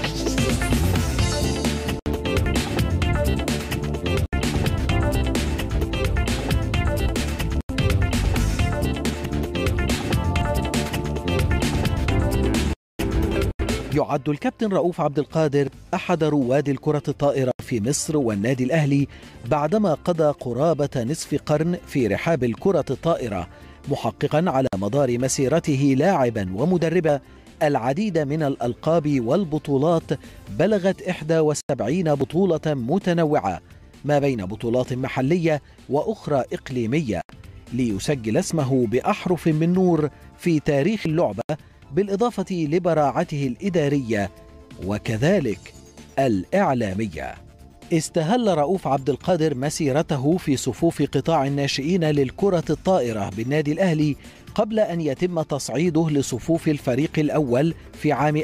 N: يعد الكابتن رؤوف عبد القادر أحد رواد الكرة الطائرة في مصر والنادي الأهلي بعدما قضى قرابة نصف قرن في رحاب الكرة الطائرة محققا على مدار مسيرته لاعبا ومدربا العديد من الألقاب والبطولات بلغت 71 بطولة متنوعة ما بين بطولات محلية وأخرى إقليمية ليسجل اسمه بأحرف من نور في تاريخ اللعبة بالإضافة لبراعته الإدارية وكذلك الإعلامية استهل رؤوف عبد القادر مسيرته في صفوف قطاع الناشئين للكرة الطائرة بالنادي الأهلي قبل أن يتم تصعيده لصفوف الفريق الأول في عام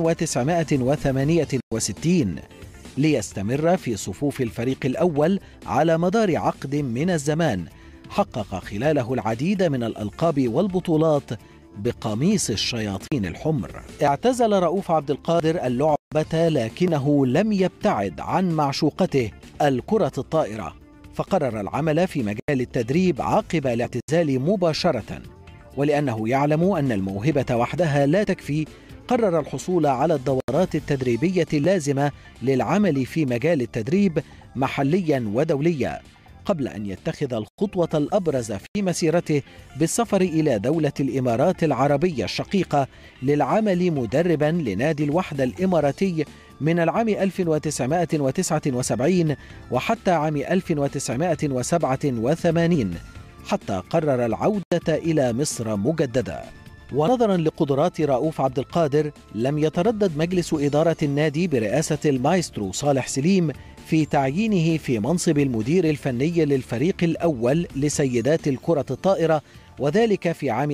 N: 1968 ليستمر في صفوف الفريق الأول على مدار عقد من الزمان حقق خلاله العديد من الألقاب والبطولات بقميص الشياطين الحمر اعتزل رؤوف عبد القادر اللعبة لكنه لم يبتعد عن معشوقته الكرة الطائرة فقرر العمل في مجال التدريب عقب الاعتزال مباشرة ولأنه يعلم أن الموهبة وحدها لا تكفي قرر الحصول على الدورات التدريبية اللازمة للعمل في مجال التدريب محليا ودوليا قبل أن يتخذ الخطوة الأبرز في مسيرته بالسفر إلى دولة الإمارات العربية الشقيقة للعمل مدربا لنادي الوحدة الإماراتي من العام 1979 وحتى عام 1987 حتى قرر العودة إلى مصر مجددا ونظرا لقدرات رؤوف عبد القادر لم يتردد مجلس إدارة النادي برئاسة المايسترو صالح سليم في تعيينه في منصب المدير الفني للفريق الأول لسيدات الكرة الطائرة وذلك في عام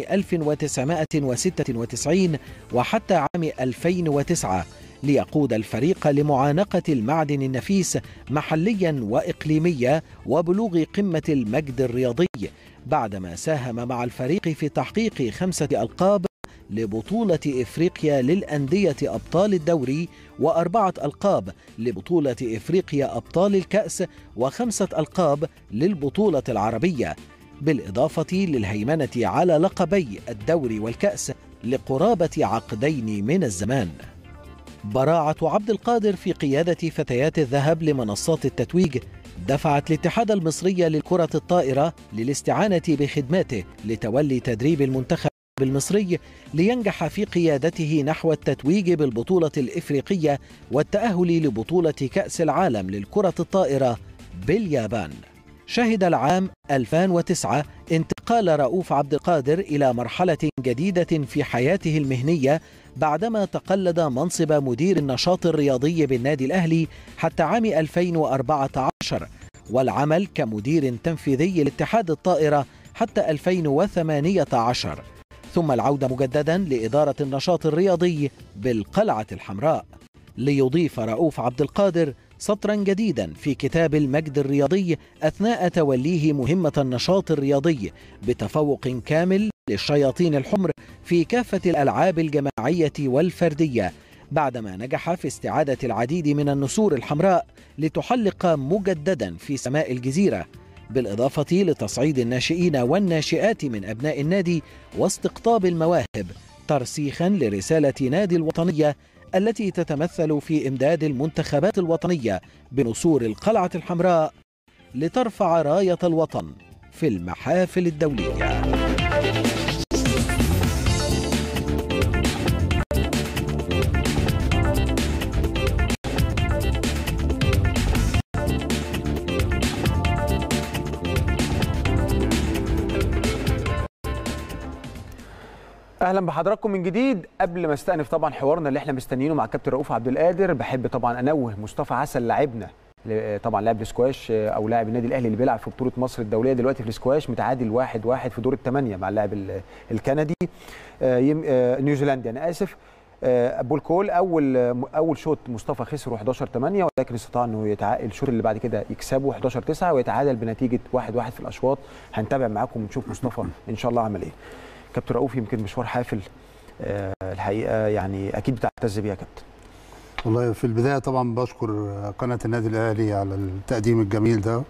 N: 1996 وحتى عام 2009 ليقود الفريق لمعانقة المعدن النفيس محليا وإقليميا وبلوغ قمة المجد الرياضي بعدما ساهم مع الفريق في تحقيق خمسة ألقاب لبطولة إفريقيا للأندية أبطال الدوري وأربعة ألقاب لبطولة إفريقيا أبطال الكأس وخمسة ألقاب للبطولة العربية بالإضافة للهيمنة على لقبي الدوري والكأس لقرابة عقدين من الزمان براعة عبد القادر في قيادة فتيات الذهب لمنصات التتويج دفعت الاتحاد المصري للكرة الطائرة للاستعانة بخدماته لتولي تدريب المنتخب المصري لينجح في قيادته نحو التتويج بالبطولة الإفريقية والتأهل لبطولة كأس العالم للكرة الطائرة باليابان. شهد العام 2009 انتقال رؤوف عبد القادر إلى مرحلة جديدة في حياته المهنية بعدما تقلد منصب مدير النشاط الرياضي بالنادي الأهلي حتى عام 2014 والعمل كمدير تنفيذي لاتحاد الطائرة حتى 2018 ثم العودة مجددا لإدارة النشاط الرياضي بالقلعة الحمراء ليضيف رؤوف عبد القادر سطرا جديدا في كتاب المجد الرياضي أثناء توليه مهمة النشاط الرياضي بتفوق كامل للشياطين الحمر في كافة الألعاب الجماعية والفردية بعدما نجح في استعادة العديد من النسور الحمراء لتحلق مجددا في سماء الجزيرة بالإضافة لتصعيد الناشئين والناشئات من أبناء النادي واستقطاب المواهب ترسيخا لرسالة نادي الوطنية التي تتمثل في إمداد المنتخبات الوطنية بنسور القلعة الحمراء لترفع راية الوطن في المحافل الدولية
A: اهلا بحضراتكم من جديد قبل ما استأنف طبعا حوارنا اللي احنا مستنيينه مع الكابتن رؤوف عبد القادر بحب طبعا انوه مصطفى عسل لاعبنا طبعا لاعب السكواش او لاعب النادي الاهلي اللي بيلعب في بطوله مصر الدوليه دلوقتي في السكواش متعادل واحد واحد في دور الثمانيه مع اللاعب الكندي نيوزيلندي انا اسف آه، ابو الكول اول اول شوط مصطفى خسر 11 8 ولكن استطاع انه يتعادل الشوط اللي بعد كده يكسبه 11 9 ويتعادل بنتيجه 1 1 في الاشواط هنتابع معاكم ونشوف مصطفى ان شاء الله عمل ايه كابتن رؤوف يمكن مشوار حافل آه، الحقيقه يعني اكيد بتعتز بيه يا كابتن
M: والله في البدايه طبعا بشكر قناه النادي الاهلي على التقديم الجميل ده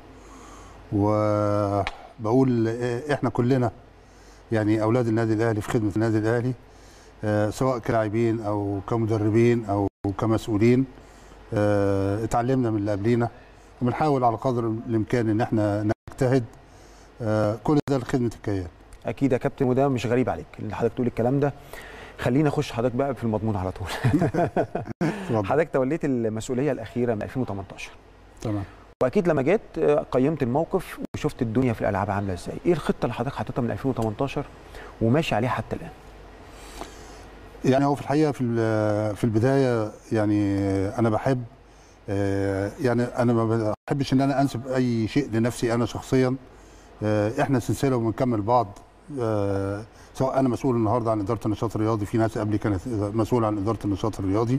M: وبقول احنا كلنا يعني اولاد النادي الاهلي في خدمه النادي الاهلي آه، سواء كلاعبين او كمدربين او كمسؤولين آه، اتعلمنا من اللي قبلينا وبنحاول على قدر الامكان ان احنا نجتهد آه، كل ده لخدمه الكيان
A: اكيد يا كابتن وده مش غريب عليك ان حضرتك تقول الكلام ده خلينا نخش حضرتك بقى في المضمون على طول حضرتك توليت المسؤوليه الاخيره من 2018
M: تمام
A: واكيد لما جيت آه، قيمت الموقف وشفت الدنيا في الالعاب عامله ازاي ايه الخطه اللي حضرتك حاططها من 2018 وماشي عليها حتى الان
M: يعني هو في الحقيقه في ال- في البدايه يعني انا بحب آه، يعني انا ما بحبش ان انا انسب اي شيء لنفسي انا شخصيا آه، احنا سلسله وبنكمل بعض آه، سواء انا مسؤول النهارده عن اداره النشاط الرياضي في ناس قبلي كانت مسؤوله عن اداره النشاط الرياضي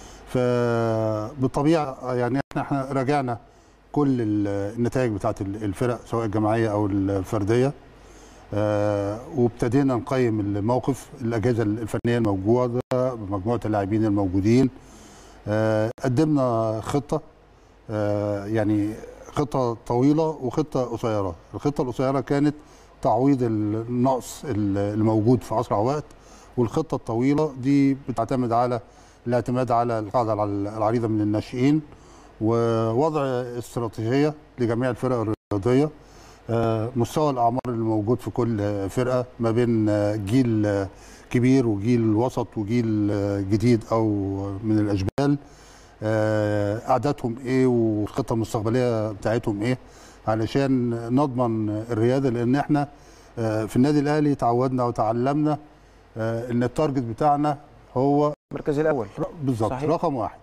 M: فبالطبيعه يعني احنا احنا راجعنا كل ال- النتائج بتاعت ال- الفرق سواء الجماعيه او الفرديه آه، وابتدينا نقيم الموقف الاجهزه الفنيه الموجوده بمجموعه اللاعبين الموجودين آه، قدمنا خطه آه، يعني خطه طويله وخطه قصيره الخطه القصيره كانت تعويض النقص الموجود في اسرع وقت والخطه الطويله دي بتعتمد على الاعتماد على القاعده العريضه من الناشئين ووضع استراتيجيه لجميع الفرق الرياضيه آه، مستوى الاعمار اللي موجود في كل آه، فرقه ما بين آه، جيل آه، كبير وجيل وسط وجيل آه، جديد او من الاشبال آه، اعدادهم ايه والخطه المستقبليه بتاعتهم ايه علشان نضمن الرياده لان احنا آه، في النادي الاهلي تعودنا وتعلمنا آه، ان التارجت بتاعنا هو
A: المركز الاول
M: بالظبط
A: صحيح.
M: رقم واحد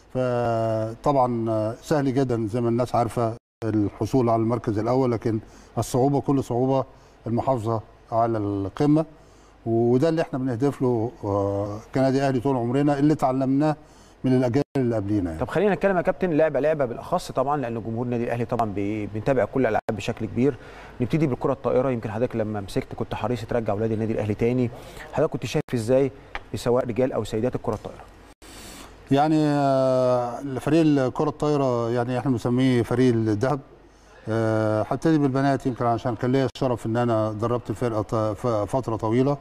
M: فطبعا آه، سهل جدا زي ما الناس عارفه الحصول على المركز الاول لكن الصعوبه كل صعوبه المحافظه على القمه وده اللي احنا بنهدف له آه، كنادي اهلي طول عمرنا اللي اتعلمناه من الاجيال اللي قبلينا يعني.
A: طب خلينا نتكلم يا كابتن لعبه لعبه بالاخص طبعا لان جمهور النادي الاهلي طبعا بي- بنتابع كل الالعاب بشكل كبير نبتدي بالكره الطائره يمكن حضرتك لما مسكت كنت حريص ترجع اولاد النادي الاهلي تاني حضرتك كنت شايف ازاي سواء رجال او سيدات الكره الطائره
M: يعني آه، فريق الكرة الطايرة يعني احنا بنسميه فريق الذهب آه، هبتدي بالبنات يمكن عشان كان ليا الشرف ان انا دربت الفرقة ط- ف- فترة طويلة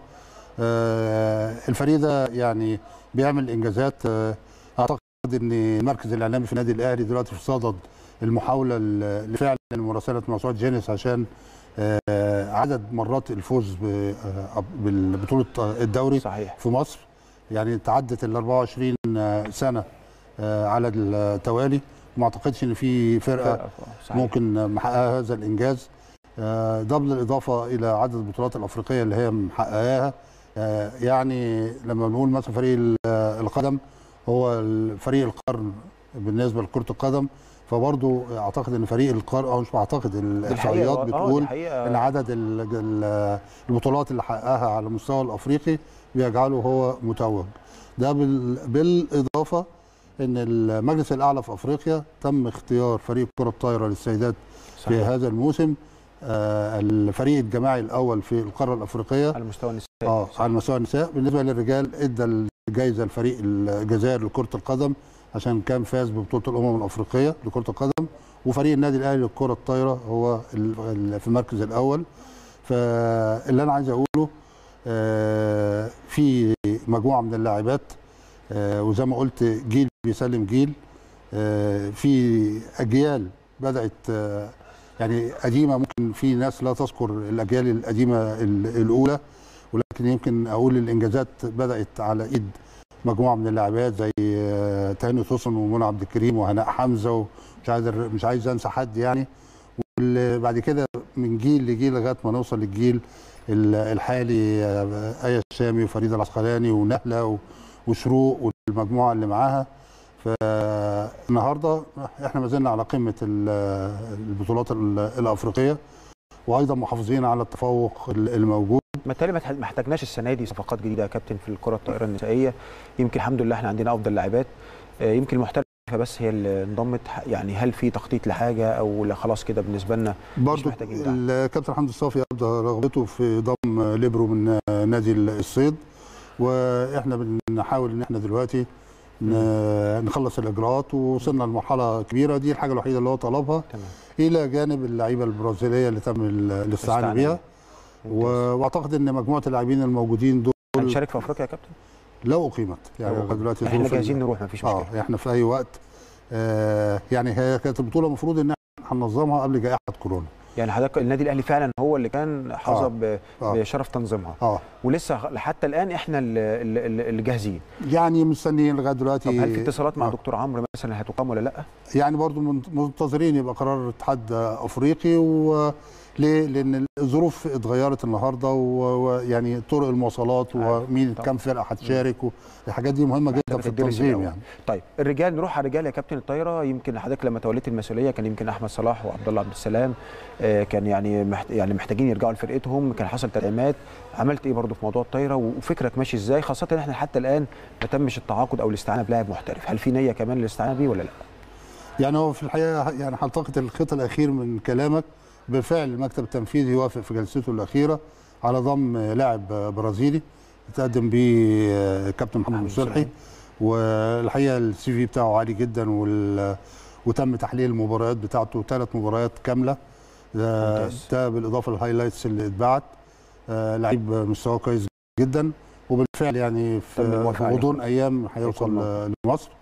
M: آه، الفريق ده يعني بيعمل انجازات آه، اعتقد ان المركز الاعلامي في النادي الاهلي دلوقتي في صدد المحاولة ل- لفعل مراسلة موسوعة جينيس عشان آه، عدد مرات الفوز ب- آه، بالبطولة الدوري
A: صحيح.
M: في مصر يعني تعدت ال 24 سنه آه، على التوالي ما اعتقدش ان في فرقه
A: فرقة، صحيح.
M: ممكن محققه هذا الانجاز آه، ده بالاضافه الى عدد البطولات الافريقيه اللي هي محققاها آه، يعني لما بنقول مثلا فريق ال- آه، القدم هو ال- فريق القرن بالنسبه لكره القدم فبرضه اعتقد ان فريق القرن او مش بعتقد الاحصائيات
A: آه، دي
M: بتقول
A: حقيقة.
M: ان عدد ال- ال- البطولات اللي حققها على المستوى الافريقي بيجعله هو متوج ده بال- بالاضافه ان المجلس الاعلى في افريقيا تم اختيار فريق كره الطايره للسيدات في
A: صحيح.
M: هذا الموسم آه، الفريق الجماعي الاول في القاره الافريقيه
A: على مستوى النساء
M: اه على مستوى النساء بالنسبه للرجال ادى الجائزه لفريق الجزائر لكره القدم عشان كان فاز ببطوله الامم الافريقيه لكره القدم وفريق النادي الاهلي للكره الطايره هو ال- ال- في المركز الاول فاللي انا عايز اقوله آه، في مجموعه من اللاعبات آه، وزي ما قلت جيل بيسلم جيل آه، في اجيال بدات آه، يعني قديمه ممكن في ناس لا تذكر الاجيال القديمه ال- الاولى ولكن يمكن اقول الانجازات بدات على ايد مجموعه من اللاعبات زي آه، تهاني حسن ومنى عبد الكريم وهناء حمزه ومش عايز مش عايز انسى حد يعني واللي بعد كده من جيل لجيل لغايه ما نوصل للجيل ال- الحالي آه، ايه الشامي وفريده العسقلاني ونهله و- وشروق والمجموعه اللي معاها فالنهارده احنا ما زلنا على قمه ال- البطولات ال- الافريقيه وايضا محافظين على التفوق ال- الموجود
A: بالتالي ما تح- ما احتاجناش السنه دي صفقات جديده يا كابتن في الكره الطائره النسائيه يمكن الحمد لله احنا عندنا افضل لاعبات آه، يمكن المحترفه بس هي اللي انضمت يعني هل في تخطيط لحاجه او لا خلاص كده بالنسبه لنا مش
M: برضو
A: محتاجين دعم
M: الكابتن حمدي الصافي ابدى رغبته في ضم ليبرو من نادي الصيد واحنا بنحاول ان احنا دلوقتي ن- نخلص الاجراءات ووصلنا لمرحله كبيره دي الحاجه الوحيده اللي هو طلبها
A: تمام.
M: الى جانب اللعيبه البرازيليه اللي تم ال- الاستعانه
A: الاستعانة
M: بيها و- واعتقد ان مجموعه اللاعبين الموجودين دول
A: هنشارك في افريقيا يا كابتن
M: لو اقيمت يعني
A: لو
M: لغايه دلوقتي
A: احنا
M: ظروف ال-
A: جاهزين نروح مفيش مشكله
M: اه احنا في اي وقت آه يعني هي كانت البطوله المفروض ان احنا هننظمها قبل جائحه كورونا
A: يعني حضرتك النادي الاهلي فعلا هو اللي كان حظى
M: آه.
A: ب-
M: آه.
A: بشرف تنظيمها
M: اه
A: ولسه حتى الان احنا اللي, اللي اللي جاهزين
M: يعني مستنيين لغايه دلوقتي
A: طب هل في اتصالات مع
M: آه.
A: دكتور عمرو مثلا هتقام ولا لا
M: يعني برضو من- منتظرين يبقى قرار اتحاد افريقي و ليه؟ لان الظروف اتغيرت النهارده و- ويعني طرق المواصلات ومين
A: طبعا.
M: كم فرقه هتشارك الحاجات دي مهمه جدا
A: محتاجة
M: في
A: تدرس
M: التنظيم
A: الأول.
M: يعني
A: طيب الرجال نروح على الرجال يا كابتن الطايره يمكن حضرتك لما توليت المسؤوليه كان يمكن احمد صلاح وعبد الله عبد السلام آه، كان يعني محت... يعني محتاجين يرجعوا لفرقتهم كان حصل تدعيمات عملت ايه برضه في موضوع الطايره وفكرك ماشي ازاي خاصه ان احنا حتى الان ما تمش التعاقد او الاستعانه بلاعب محترف هل في نيه كمان للاستعانه بيه ولا لا
M: يعني هو في الحقيقه يعني هلتقط الخط الاخير من كلامك بالفعل المكتب التنفيذي وافق في جلسته الاخيره على ضم لاعب برازيلي تقدم بيه كابتن محمد مصلحي والحقيقه السي في بتاعه عالي جدا وال وتم تحليل المباريات بتاعته ثلاث مباريات كامله ده,
A: ممتاز.
M: ده بالاضافه للهايلايتس اللي اتبعت آه، لعيب مستواه كويس جدا وبالفعل يعني
A: تم
M: في,
A: الموافقة
M: في
A: عليه
M: غضون
A: خلاص.
M: ايام هيوصل
A: هيكون
M: آه، لمصر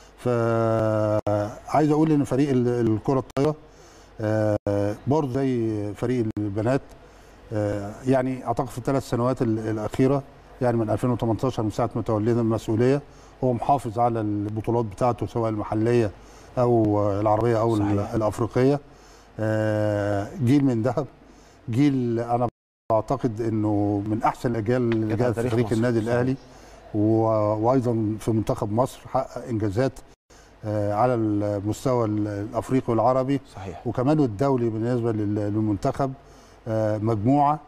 M: فعايز اقول ان فريق ال- الكره الطايره آه، برضه زي فريق البنات آه، يعني اعتقد في الثلاث سنوات ال- الاخيره يعني من 2018 من ساعه ما تولينا المسؤوليه هو محافظ على البطولات بتاعته سواء المحليه او العربيه او ال-
A: صحيح.
M: الافريقيه آه، جيل من ذهب جيل انا بعتقد انه من احسن الاجيال اللي
A: كانت على
M: جاءت في
A: تاريخ
M: تاريخ
A: مصر.
M: النادي
A: صحيح.
M: الاهلي و- وايضا في منتخب مصر حقق انجازات آه، على المستوى ال- الافريقي والعربي
A: صحيح
M: وكمان الدولي بالنسبه لل- للمنتخب آه، مجموعه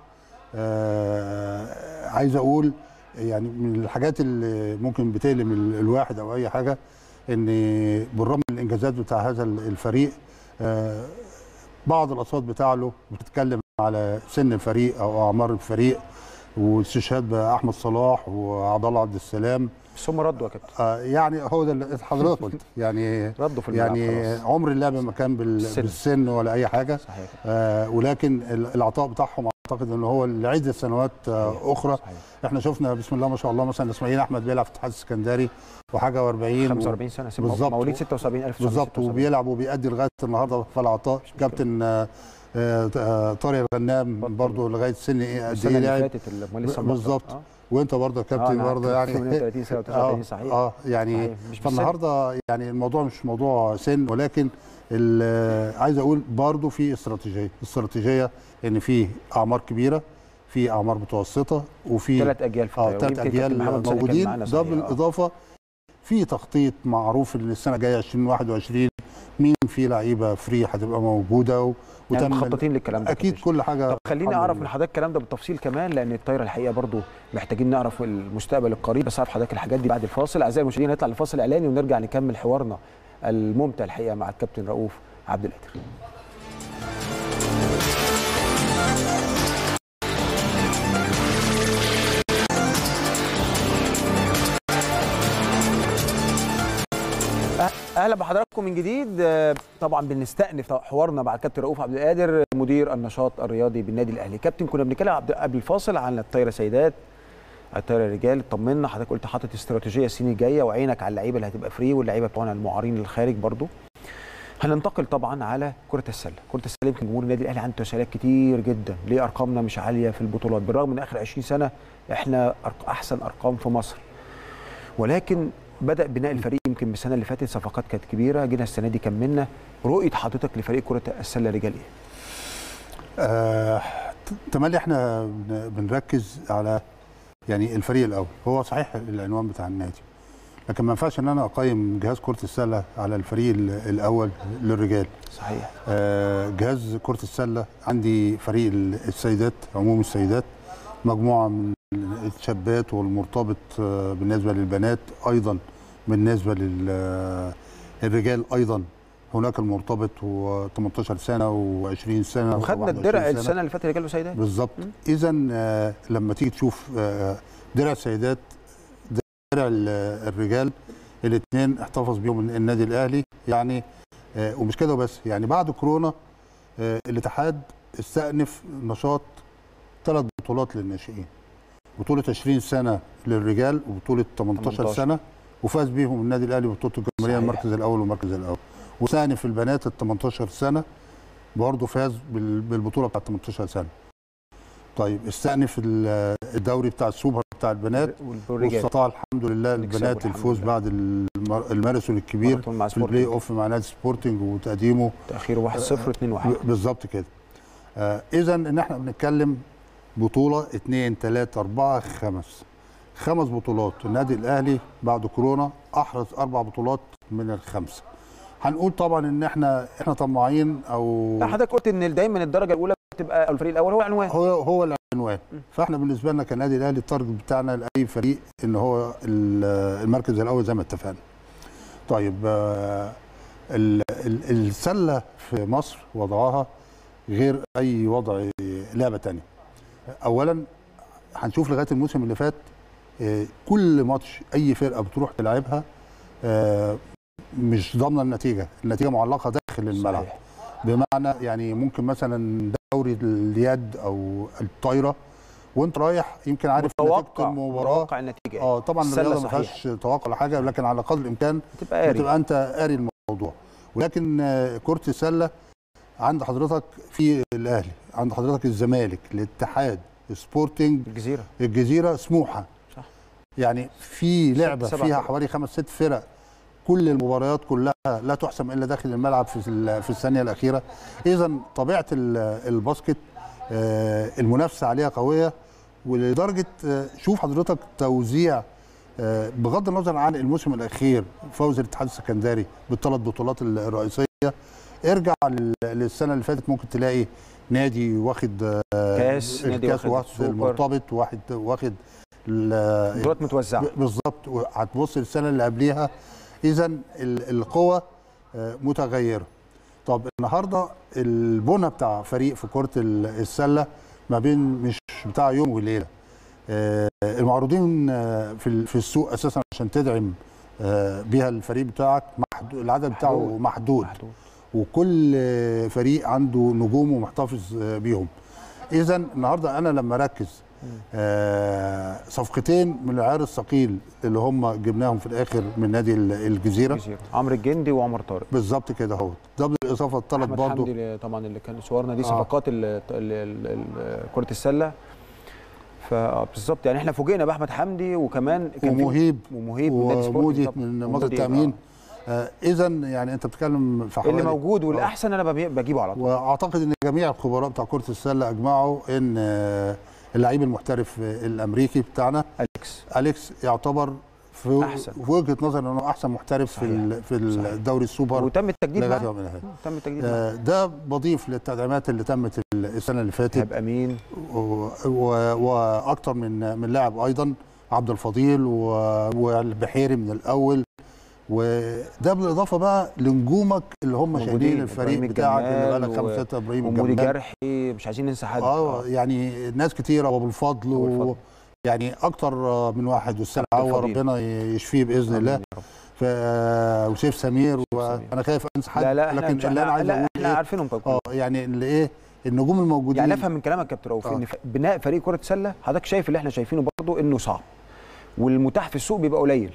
M: آه، عايز اقول يعني من الحاجات اللي ممكن بتألم ال- الواحد او اي حاجه ان بالرغم من الانجازات بتاع هذا ال- الفريق آه، بعض الاصوات بتاعته بتتكلم على سن الفريق او اعمار الفريق واستشهاد باحمد صلاح وعبد الله عبد السلام
A: بس هم ردوا يا كابتن
M: آه، يعني هو ده اللي حضرتك قلت يعني
A: ردوا في الملعب
M: يعني
A: خلاص.
M: عمر اللعب ما كان بال-
A: السن.
M: بالسن ولا اي حاجه
A: صحيح
M: آه ولكن ال- العطاء بتاعهم اعتقد ان هو لعده سنوات آه اخرى
A: صحيح.
M: احنا شفنا بسم الله ما شاء الله مثلا اسماعيل احمد بيلعب في الاتحاد السكندري وحاجه و40
A: 45 سنه سن
M: بالظبط.
A: مواليد 76 1976
M: بالظبط وبيلعب وبيأدي لغايه النهارده في العطاء كابتن آه، آه، آه، طارق الغنام برضه لغايه سن ايه قد
A: السنه
M: ايه
A: اللي
M: لعب
A: فاتت اللي هم لسه
M: بالظبط
A: آه.
M: وانت برضه يا
A: آه،
M: كابتن
A: أنا
M: برضه يعني
A: 38 سنه و 39 صحيح
M: اه يعني
A: صحيح. مش بالسن.
M: فالنهارده يعني الموضوع مش موضوع سن ولكن ال- عايز اقول برضه في استراتيجيه استراتيجيه ان في اعمار كبيره في اعمار متوسطه وفي
A: ثلاث اجيال في
M: اه
A: الطايرة.
M: ثلاث
A: ويمكن كابتن
M: اجيال
A: محمد مسلم كان
M: موجودين
A: معانا
M: ده
A: صحيح. آه.
M: بالاضافه في تخطيط معروف ان السنه الجايه 2021 مين في لعيبه فري هتبقى موجوده و...
A: يعني
M: وتم-
A: مخططين للكلام ده
M: اكيد كل حاجه
A: طب خليني
M: الحمد
A: اعرف
M: لله.
A: من حضرتك الكلام ده بالتفصيل كمان لان الطايره الحقيقه برضو محتاجين نعرف المستقبل القريب بس اعرف حضرتك الحاجات دي بعد الفاصل اعزائي المشاهدين نطلع لفاصل اعلاني ونرجع نكمل حوارنا الممتع الحقيقه مع الكابتن رؤوف عبد القادر اهلا بحضراتكم من جديد آه، طبعا بنستأنف حوارنا مع الكابتن رؤوف عبد القادر مدير النشاط الرياضي بالنادي الاهلي كابتن كنا بنتكلم عبد- قبل الفاصل عن الطايره سيدات الطايره رجال طمنا حضرتك قلت حاطط استراتيجيه السنين الجايه وعينك على اللعيبه اللي هتبقى فري واللعيبه بتوعنا المعارين للخارج برضو هننتقل طبعا على كره السله كره السله يمكن جمهور النادي الاهلي عنده تساؤلات كتير جدا ليه ارقامنا مش عاليه في البطولات بالرغم من اخر 20 سنه احنا أرق- احسن ارقام في مصر ولكن بدا بناء الفريق يمكن من السنه اللي فاتت صفقات كانت كبيره جينا السنه دي كملنا رؤيه حضرتك لفريق كره السله رجال ايه
M: آه ت- تملي احنا بن- بنركز على يعني الفريق الاول هو صحيح العنوان بتاع النادي لكن ما ينفعش ان انا اقيم جهاز كره السله على الفريق ال- الاول للرجال
A: صحيح
M: آه، جهاز كره السله عندي فريق ال- السيدات عموم السيدات مجموعه من الشابات والمرتبط آه، بالنسبه للبنات ايضا بالنسبه للرجال ايضا هناك المرتبط هو 18 سنه و20 سنه
A: وخدنا
M: و21
A: الدرع
M: سنة.
A: السنه اللي فاتت رجال وسيدات
M: بالظبط اذا آه، لما تيجي تشوف آه، درع السيدات درع ال- الرجال الاثنين احتفظ بيهم النادي الاهلي يعني آه، ومش كده وبس يعني بعد كورونا آه، الاتحاد استأنف نشاط ثلاث بطولات للناشئين بطولة 20 سنة للرجال وبطولة 18,
A: 18.
M: سنة وفاز بيهم النادي الاهلي ببطولة الجمهورية
A: صحيح.
M: المركز الاول والمركز الاول وسانف البنات ال 18 سنة برضه فاز بال- بالبطولة بتاعت 18 سنة طيب استأنف ال- الدوري بتاع السوبر بتاع البنات
A: والرجال.
M: واستطاع الحمد لله
A: نكسبه
M: البنات
A: الحمد
M: الفوز
A: لله.
M: بعد المر- الماراثون الكبير
A: ماراثون مع
M: في البلاي اوف مع نادي سبورتنج وتقديمه
A: تاخير 1-0 2-1
M: بالظبط كده آه اذا ان احنا بنتكلم بطوله 2 3 4 5 خمس بطولات النادي الاهلي بعد كورونا احرز اربع بطولات من الخمسه هنقول طبعا ان احنا احنا طماعين او
A: لا حضرتك قلت ان دايما الدرجه الاولى بتبقى أو الفريق الاول هو عنوان
M: هو هو العنوان فاحنا بالنسبه لنا كنادي الاهلي التارجت بتاعنا لاي فريق ان هو ال- المركز الاول زي ما اتفقنا. طيب آه، ال- ال- السله في مصر وضعها غير اي وضع لعبه تانية. اولا هنشوف لغايه الموسم اللي فات آه، كل ماتش اي فرقه بتروح تلعبها آه، مش ضامنه النتيجه، النتيجه معلقه داخل الملعب. بمعنى يعني ممكن مثلا دوري اليد او الطايره وانت رايح يمكن عارف نتيجه
A: متوقع
M: المباراه
A: متوقع النتيجه
M: اه طبعا
A: السلة
M: الرياضه ما
A: صحيح.
M: فيهاش توقع ولا حاجه لكن على قدر الامكان
A: تبقى قاري.
M: بتبقى انت قاري الموضوع ولكن آه، كره السله عند حضرتك في الاهلي عند حضرتك الزمالك الاتحاد سبورتنج
A: الجزيره
M: الجزيره سموحه
A: صح.
M: يعني في لعبه
A: سبع
M: فيها
A: فرق.
M: حوالي خمس ست فرق كل المباريات كلها لا تحسم الا داخل الملعب في ال- في الثانيه الاخيره اذا طبيعه ال- الباسكت آه، المنافسه عليها قويه ولدرجه آه، شوف حضرتك توزيع آه، بغض النظر عن الموسم الاخير فوز الاتحاد السكندري بالثلاث بطولات ال- الرئيسيه ارجع لل- للسنه اللي فاتت ممكن تلاقي نادي واخد آه،
A: كاس، نادي
M: الكاس
A: واخد
M: واخد
A: السوبر.
M: المرتبط واحد واخد ال-
A: بطولات متوزعه
M: ب- بالظبط هتبص السنه اللي قبليها اذا ال- القوه آه، متغيره طب النهارده البنى بتاع فريق في كره ال- السله ما بين مش بتاع يوم وليله آه، المعروضين آه، في ال- في السوق اساسا عشان تدعم آه، بيها الفريق بتاعك محدود العدد بتاعه
A: محدود.
M: محدود, محدود. وكل آه، فريق عنده نجوم ومحتفظ آه، بيهم اذا النهارده انا لما اركز آه، صفقتين من العيار الثقيل اللي هم جبناهم في الاخر من نادي ال- الجزيره
A: الجزيره عمرو الجندي وعمر طارق
M: بالظبط كده اهو ده بالاضافه الثلاث
A: احمد
M: برضه
A: حمدي اللي- طبعا اللي كان صورنا دي
M: آه.
A: صفقات ال- ال- ال- ال- كره السله فبالظبط يعني احنا فوجئنا باحمد حمدي وكمان كان في-
M: ومهيب
A: ومهيب من نادي سبورتنج
M: ومودي
A: طبعاً.
M: من
A: ومودي،
M: مصر التامين آه اذا يعني انت بتتكلم في حوالي
A: اللي موجود والاحسن انا ببي- بجيبه على طول
M: واعتقد ان جميع الخبراء بتاع كره السله اجمعوا ان آه، اللعيب المحترف آه، الامريكي بتاعنا
A: اليكس
M: اليكس يعتبر في
A: أحسن.
M: في وجهه نظر انه احسن محترف في ال- في الدوري السوبر
A: وتم التجديد
M: لغايه
A: معاه.
M: يومنا هذا
A: تم التجديد معاه.
M: آه، ده بضيف للتدعيمات اللي تمت ال- السنه اللي فاتت
A: هيبقى مين
M: و- و- واكتر من من لاعب ايضا عبد الفضيل و- والبحيري من الاول وده بالاضافه بقى لنجومك اللي هم
A: موجودين.
M: شايلين الفريق
A: إبراهيم
M: بتاعك اللي بقى
A: الجمال
M: لك خمسه
A: و-
M: سته ابراهيم
A: ومودي
M: الجمال
A: جرحي مش عايزين ننسى حد
M: اه يعني ناس كتيره وابو الفضل
A: أبو الفضل.
M: و... يعني اكتر من واحد والسلام
A: عبد
M: عوض
A: الفضيل.
M: ربنا يشفيه باذن
A: آمين
M: الله
A: يا رب.
M: ف... وسيف سمير وانا خايف انسى حد
A: لا لا احنا
M: لكن
A: مش-
M: اللي انا عايز
A: لا
M: اقول
A: احنا
M: إيه؟
A: عارفينهم طبعا
M: اه يعني اللي ايه النجوم الموجودين
A: يعني افهم من كلامك يا كابتن رؤوف
M: آه.
A: ان ف- بناء فريق كره سله حضرتك شايف اللي احنا شايفينه برضه انه صعب والمتاح في السوق بيبقى قليل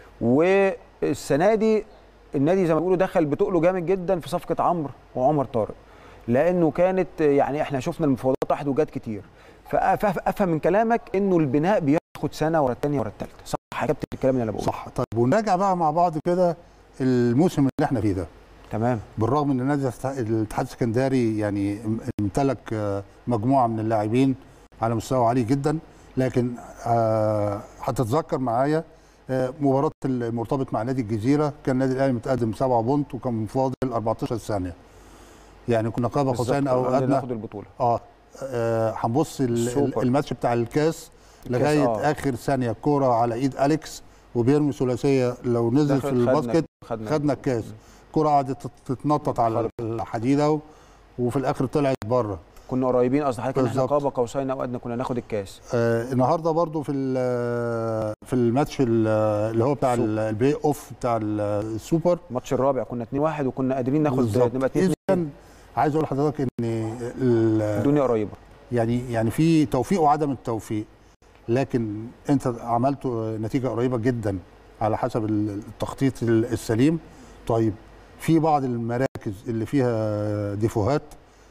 A: والسنه دي النادي زي ما بيقولوا دخل بتقله جامد جدا في صفقه عمرو وعمر طارق لانه كانت يعني احنا شفنا المفاوضات راحت وجات كتير فافهم من كلامك انه البناء بياخد سنه ورا الثانيه ورا الثالثه صح يا كابتن الكلام اللي انا بقوله
M: صح طيب ونراجع بقى مع بعض كده الموسم اللي احنا فيه ده
A: تمام
M: بالرغم ان نادي الاتحاد- الاتحاد السكندري يعني ام- امتلك آه، مجموعه من اللاعبين على مستوى عالي جدا لكن آه، هتتذكر معايا آه، مباراه المرتبط مع نادي الجزيره كان النادي الاهلي متقدم 7 بونت وكان فاضل 14 ثانيه يعني كنا قاب قوسين او
A: بالظبط،
M: ادنى
A: ناخد البطوله
M: اه آه، هنبص ال-
A: السوبر.
M: الماتش بتاع الكاس
A: الكاس،
M: لغايه
A: آه.
M: اخر ثانيه كوره على ايد اليكس وبيرمي ثلاثيه لو نزل
A: دخل-
M: في
A: خدنا-
M: الباسكت
A: خدنا
M: خدنا الكاس كوره قعدت تت- تتنطط على الحديده و- وفي الاخر طلعت بره
A: كنا قريبين قصدي حضرتك ان احنا
M: بالظبط.
A: قاب قوسين او ادنى كنا ناخد الكاس
M: آه النهارده برضو في ال- في الماتش ال- اللي هو بتاع ال- البلاي اوف بتاع ال- السوبر
A: الماتش الرابع كنا 2-1 وكنا قادرين ناخد
M: بالظبط.
A: نبقى 2
M: اذا عايز اقول لحضرتك ان ال-
A: الدنيا قريبه
M: يعني يعني في توفيق وعدم التوفيق لكن انت عملت نتيجه قريبه جدا على حسب التخطيط السليم طيب في بعض المراكز اللي فيها ديفوهات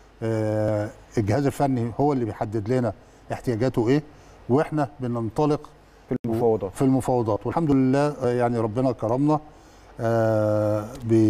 M: آه، الجهاز الفني هو اللي بيحدد لنا احتياجاته ايه واحنا بننطلق
A: في المفاوضات
M: في المفاوضات والحمد لله آه، يعني ربنا كرمنا آه،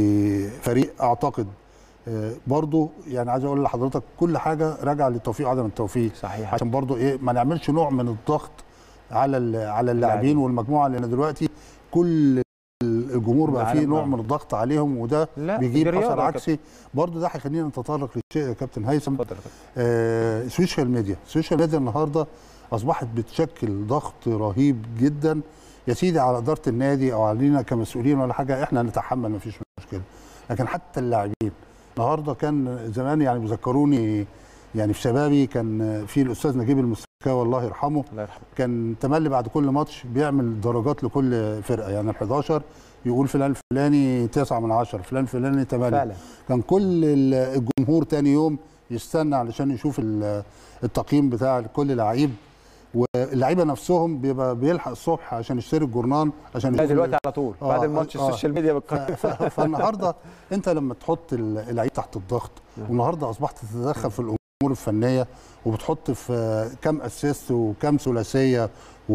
M: بفريق اعتقد آه، برضو يعني عايز اقول لحضرتك كل حاجه راجعه للتوفيق وعدم التوفيق
A: صحيح
M: عشان برضو ايه ما نعملش نوع من الضغط على ال- على اللاعبين
A: اللاعبين.
M: والمجموعه لان دلوقتي كل الجمهور بقى فيه
A: العالم
M: نوع
A: بقى.
M: من الضغط عليهم وده
A: لا،
M: بيجيب
A: دي رياضة
M: اثر
A: يا
M: عكسي برضو ده هيخلينا نتطرق لشيء يا كابتن هيثم
A: اتفضل يا كابتن.
M: آه، السوشيال ميديا السوشيال ميديا النهارده اصبحت بتشكل ضغط رهيب جدا يا سيدي على اداره النادي او علينا كمسؤولين ولا حاجه احنا نتحمل مفيش مشكله لكن حتى اللاعبين النهارده كان زمان يعني بيذكروني يعني في شبابي كان في الاستاذ نجيب المستكاوي الله يرحمه
A: الله يرحمه
M: كان تملي بعد كل ماتش بيعمل درجات لكل فرقه يعني ال 11 يقول فلان الفلاني 9 من 10 فلان الفلاني 8
A: فعلا
M: كان كل ال- الجمهور تاني يوم يستنى علشان يشوف ال- التقييم بتاع كل لعيب واللعيبه نفسهم بيبقى بيلحق الصبح عشان يشتري الجورنال عشان
A: لا
M: يشوف
A: دلوقتي على طول
M: آه،
A: بعد الماتش
M: آه.
A: السوشيال ميديا
M: ف-
A: بتقرر
M: ف- فالنهارده انت لما تحط ال- اللعيب تحت الضغط والنهارده اصبحت تتدخل في الامور الفنيه وبتحط في كام اسيست وكام ثلاثيه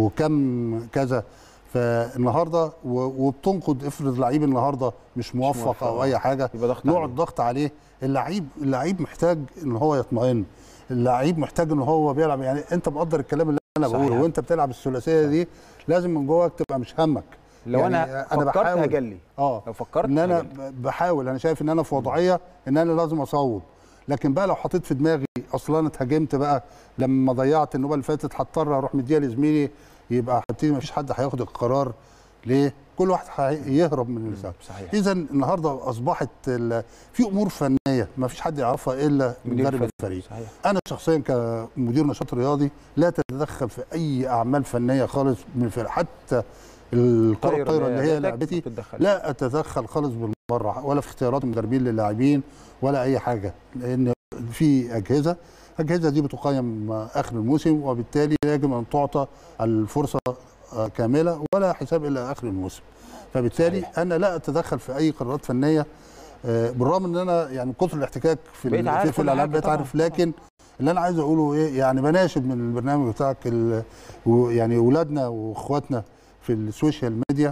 M: وكم كذا فالنهارده و- وبتنقد افرض لعيب النهارده مش موفق,
A: موفق،
M: او
A: آه.
M: اي حاجه
A: يبقى ضغط
M: نوع
A: عليه.
M: الضغط عليه اللعيب اللعيب محتاج ان هو يطمئن اللعيب محتاج ان هو بيلعب يعني انت مقدر الكلام اللي انا
A: صحيح.
M: بقوله وانت بتلعب الثلاثيه دي لازم من جواك تبقى مش همك
A: لو
M: يعني
A: انا فكرت هجلي
M: اه
A: لو فكرت
M: ان انا
A: هجلي.
M: ب- بحاول انا شايف ان انا في وضعيه ان انا لازم اصوب لكن بقى لو حطيت في دماغي اصلا انا اتهاجمت بقى لما ضيعت النوبه اللي فاتت هضطر اروح مديها لزميلي يبقى هبتدي ما فيش حد هياخد القرار ليه؟ كل واحد هيهرب من اللسان
A: صحيح
M: اذا النهارده اصبحت ال- في امور فنيه ما فيش حد يعرفها الا
A: مدير
M: مدرب
A: فني.
M: الفريق
A: صحيح
M: انا شخصيا كمدير نشاط رياضي لا تتدخل في اي اعمال فنيه خالص من الفرق حتى الكره
A: طايرة
M: الطايره اللي هي
A: لعبتك
M: لعبتي
A: بتتدخل.
M: لا اتدخل خالص بالمره ولا في اختيارات المدربين للاعبين ولا اي حاجه لان في اجهزه الاجهزه دي بتقيم اخر الموسم وبالتالي يجب ان تعطى الفرصه آه، كامله ولا حساب الا اخر الموسم فبالتالي
A: صحيح.
M: انا لا اتدخل في اي قرارات فنيه آه، بالرغم ان انا يعني كتر الاحتكاك في
A: بقيت
M: ال-
A: عارف
M: في, في
A: كل
M: الالعاب
A: حاجة
M: بقيت
A: طبعاً،
M: عارف لكن اللي انا عايز اقوله ايه يعني بناشد من البرنامج بتاعك ال- و- يعني اولادنا واخواتنا في السوشيال ميديا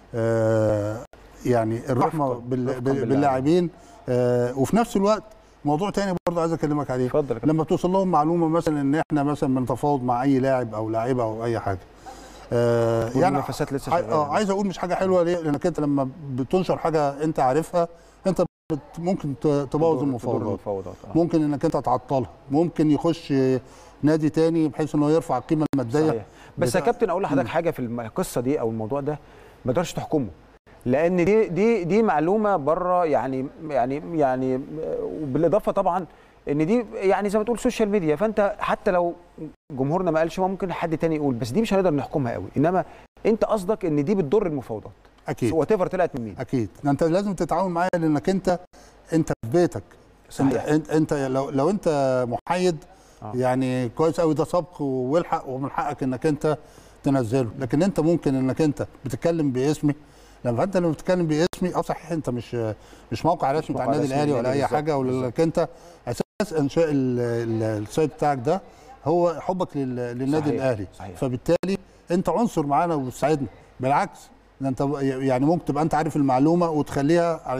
M: آه، يعني الرحمه
A: رفقاً-
M: بال-
A: رفقاً
M: بال-
A: باللاعبين.
M: باللاعبين آه، وفي نفس الوقت موضوع تاني برضه عايز اكلمك عليه
A: اتفضل يا كابتن.
M: لما توصل لهم معلومه مثلا ان احنا مثلا بنتفاوض مع اي لاعب او لاعيبه او اي حاجه آه يعني
A: والمنافسات لسه
M: عاي-
A: شغالة.
M: اه عايز اقول مش حاجه حلوه ليه لانك انت لما بتنشر حاجه انت عارفها انت بت ممكن ت- تبوظ
A: تدور
M: المفاوضات
A: المفاوضات آه.
M: ممكن انك انت تعطلها ممكن يخش نادي تاني بحيث انه يرفع القيمه الماديه
A: صحيح بس يا
M: بتاع-
A: كابتن اقول لحضرتك
M: مم.
A: حاجه في الم- القصه دي او الموضوع ده ما تقدرش تحكمه لان دي دي دي معلومه بره يعني يعني يعني وبالاضافه طبعا ان دي يعني زي ما تقول سوشيال ميديا فانت حتى لو جمهورنا ما قالش ما ممكن حد تاني يقول بس دي مش هنقدر نحكمها قوي انما انت قصدك ان دي بتضر المفاوضات
M: اكيد
A: وات ايفر طلعت من مين
M: اكيد ده انت لازم تتعاون معايا لانك انت انت في بيتك
A: صحيح.
M: انت انت, انت لو لو انت محايد
A: آه.
M: يعني كويس قوي ده سبق والحق ومن حقك انك انت تنزله لكن انت ممكن انك انت بتتكلم باسمي لما انت لما بتتكلم باسمي اه صحيح انت مش مش موقع رسمي بتاع
A: موقع
M: النادي
A: رسمي
M: الاهلي ولا
A: للنادي
M: اي
A: بالظبط،
M: حاجه ولا لك انت اساس انشاء ال- ال- السايت بتاعك ده هو حبك لل- للنادي
A: صحيح،
M: الاهلي
A: صحيح.
M: فبالتالي انت عنصر معانا وبتساعدنا بالعكس ده انت يعني ممكن تبقى انت عارف المعلومه وتخليها علشان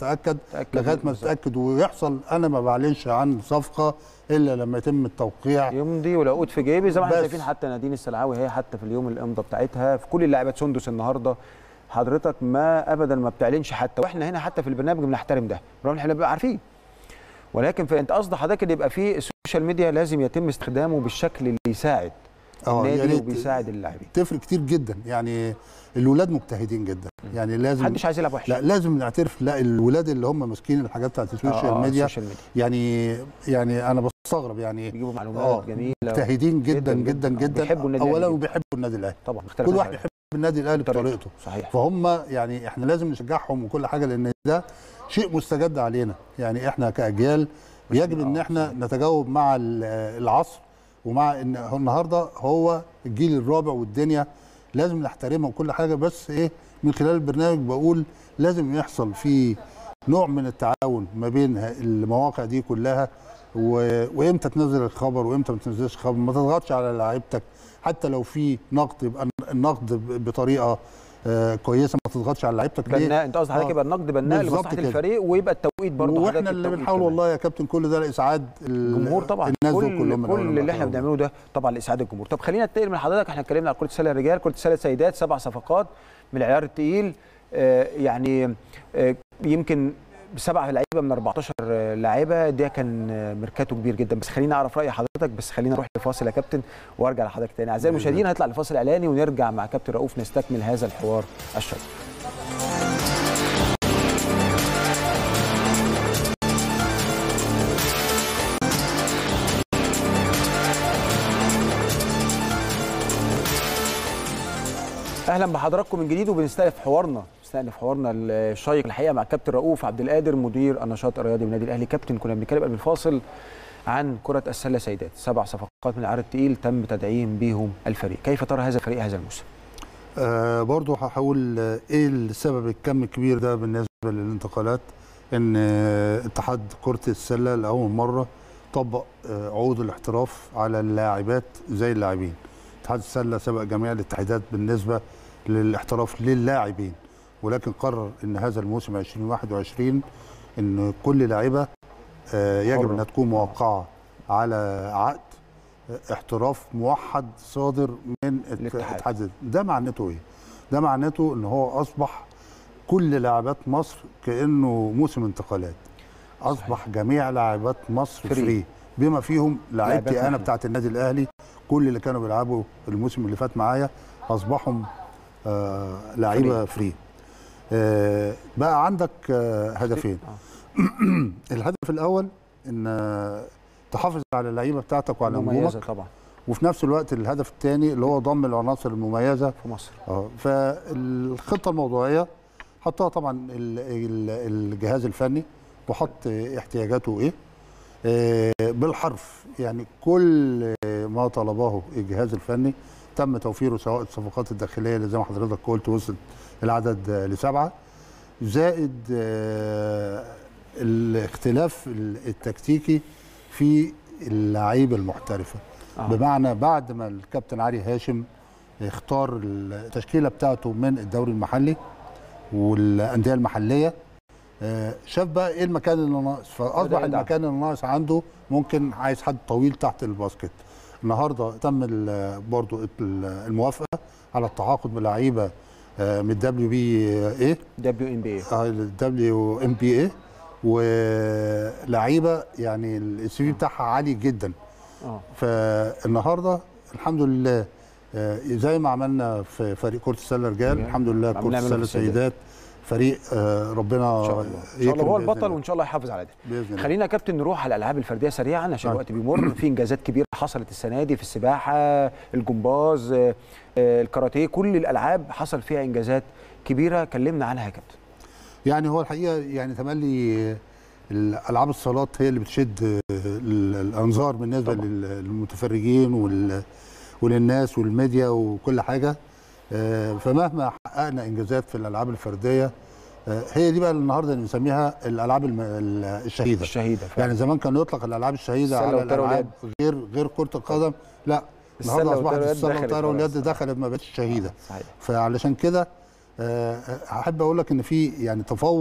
M: تتاكد
A: تأكد
M: لغايه ما
A: بالظبط.
M: تتاكد ويحصل انا ما بعلنش عن صفقه الا لما يتم التوقيع
A: يمضي والعقود في جيبي زي ما احنا
M: بس.
A: شايفين حتى نادين السلعاوي هي حتى في اليوم الامضه بتاعتها في كل اللاعبات سندس النهارده حضرتك ما ابدا ما بتعلنش حتى واحنا هنا حتى في البرنامج بنحترم ده برغم ان احنا بنبقى عارفين ولكن فانت قصد حضرتك ان يبقى في السوشيال ميديا لازم يتم استخدامه بالشكل اللي يساعد
M: اه يا
A: النادي
M: ريت
A: وبيساعد اللاعبين
M: تفرق كتير جدا يعني الولاد مجتهدين جدا يعني لازم
A: محدش عايز يلعب وحش
M: لا لازم نعترف لا الولاد اللي هم ماسكين الحاجات بتاعت السوشيال
A: آه، آه،
M: ميديا
A: السوشيال ميديا.
M: يعني يعني انا بستغرب يعني
A: بيجيبوا معلومات
M: آه،
A: جميله
M: مجتهدين جدا جدا جدا,
A: بيحبوا النادي
M: اولا
A: الأهلي.
M: وبيحبوا النادي الاهلي
A: طبعا
M: كل واحد يحب النادي الاهلي بطريقته
A: صحيح
M: فهم يعني احنا لازم نشجعهم وكل حاجه لان ده شيء مستجد علينا يعني احنا كاجيال يجب ان احنا نتجاوب مع ال- العصر ومع ان هو النهارده هو الجيل الرابع والدنيا لازم نحترمها وكل حاجه بس ايه من خلال البرنامج بقول لازم يحصل في نوع من التعاون ما بين ه- المواقع دي كلها و... وامتى تنزل الخبر وامتى ما تنزلش الخبر ما تضغطش على لعيبتك حتى لو في نقد يبقى النقد ب- بطريقه آه كويسه ما تضغطش على لعيبتك ليه؟
A: بناء انت قصدك حضرتك
M: آه،
A: يبقى النقد بناء
M: بالظبط
A: لمصلحه
M: كده.
A: الفريق ويبقى التوقيت برضه حضرتك
M: واحنا اللي
A: التوقيت
M: بنحاول
A: كمان.
M: والله يا كابتن كل ده لاسعاد ال-
A: الجمهور طبعا
M: الناس
A: كل
M: دول كلهم من أول
A: كل
M: لما
A: اللي احنا
M: طلعوا.
A: بنعمله ده طبعا لاسعاد الجمهور طب خلينا ننتقل من حضرتك احنا اتكلمنا على كره السله رجال كره السله سيدات سبع صفقات من العيار الثقيل آه يعني آه يمكن سبعه لعيبه من 14 لاعيبه ده كان آه، ميركاتو كبير جدا بس خلينا اعرف راي حضرتك بس خلينا نروح لفاصل يا كابتن وارجع لحضرتك تاني اعزائي المشاهدين هنطلع لفاصل اعلاني ونرجع مع كابتن رؤوف نستكمل هذا الحوار الشيق اهلا بحضراتكم من جديد وبنستأنف حوارنا بنستأنف حوارنا الشيق الحقيقه مع كابتن رؤوف عبد القادر مدير النشاط الرياضي بالنادي الاهلي كابتن كنا بنتكلم قبل الفاصل عن كره السله سيدات سبع صفقات من العيار الثقيل تم تدعيم بيهم الفريق كيف ترى هذا الفريق هذا الموسم
M: آه برضو هحاول آه، ايه السبب الكم الكبير ده بالنسبه للانتقالات ان آه اتحاد كره السله لاول مره طبق آه عقود الاحتراف على اللاعبات زي اللاعبين اتحاد السله سبق جميع الاتحادات بالنسبه للاحتراف للاعبين ولكن قرر ان هذا الموسم 2021 ان كل لاعبه آه يجب
A: حرة.
M: انها تكون موقعه على عقد احتراف موحد صادر من
A: الاتحاد.
M: الاتحاد ده معناته ايه؟ ده معناته ان هو اصبح كل لاعبات مصر كانه موسم انتقالات اصبح جميع لاعبات مصر
A: فري.
M: فري, بما فيهم
A: لاعبات
M: لعيبتي انا
A: احنا.
M: بتاعت النادي الاهلي كل اللي كانوا بيلعبوا الموسم اللي فات معايا اصبحوا آه لعيبه فري آه بقى عندك آه هدفين الهدف الاول ان آه، تحافظ على اللعيبه بتاعتك وعلى
A: مميزه
M: نجومك
A: طبعا
M: وفي نفس الوقت الهدف الثاني اللي هو ضم العناصر المميزه
A: في مصر
M: اه فالخطه الموضوعيه حطها طبعا ال- ال- الجهاز الفني وحط احتياجاته ايه آه، بالحرف يعني كل ما طلبه الجهاز الفني تم توفيره سواء الصفقات الداخليه اللي زي ما حضرتك قلت وصلت العدد آه، لسبعه زائد آه، الاختلاف التكتيكي في اللعيبه المحترفه
A: آه.
M: بمعنى بعد ما الكابتن علي هاشم اختار التشكيله بتاعته من الدوري المحلي والانديه المحليه آه، شاف بقى ايه المكان اللي ناقص فاصبح
A: بدأ يدعم.
M: المكان اللي ناقص عنده ممكن عايز حد طويل تحت الباسكت النهارده تم ال- برضو ال- الموافقه على التعاقد بلعيبه آه، من الدبليو بي ايه
A: دبليو ام بي
M: الدبليو ام بي اي ولعيبه يعني السي في بتاعها عالي جدا
A: اه
M: فالنهارده الحمد لله آه، زي ما عملنا في فريق كره السله رجال الحمد لله
A: عم
M: كره
A: نعمل
M: السله
A: في السيدات.
M: سيدات فريق آه، ربنا
A: ان شاء الله ان شاء الله هو البطل وان شاء الله يحافظ على ده
M: باذن الله
A: خلينا يا كابتن نروح على الالعاب الفرديه سريعا عشان
M: آه.
A: الوقت بيمر في انجازات كبيره حصلت السنه دي في السباحه الجمباز آه، آه، الكاراتيه كل الالعاب حصل فيها انجازات كبيره كلمنا عنها يا كابتن
M: يعني هو الحقيقه يعني تملي الالعاب الصالات هي اللي بتشد ال- الانظار بالنسبه
A: طبعا.
M: لل- للمتفرجين وال- وللناس والميديا وكل حاجه آه، فمهما حققنا انجازات في الالعاب الفرديه آه، هي دي بقى النهارده اللي بنسميها الالعاب الم- ال- الشهيده
A: الشهيده فعلا.
M: يعني زمان كان يطلق الالعاب الشهيده
A: السلة
M: على
A: والطايرة
M: الالعاب غير غير كره القدم لا
A: السلة
M: النهارده اصبحت
A: والطايرة
M: السله
A: دخلت
M: والطايره واليد
A: خلاص.
M: دخلت ما بقتش شهيده
A: صحيح
M: فعلشان كده آه، احب اقول لك ان في يعني تفوق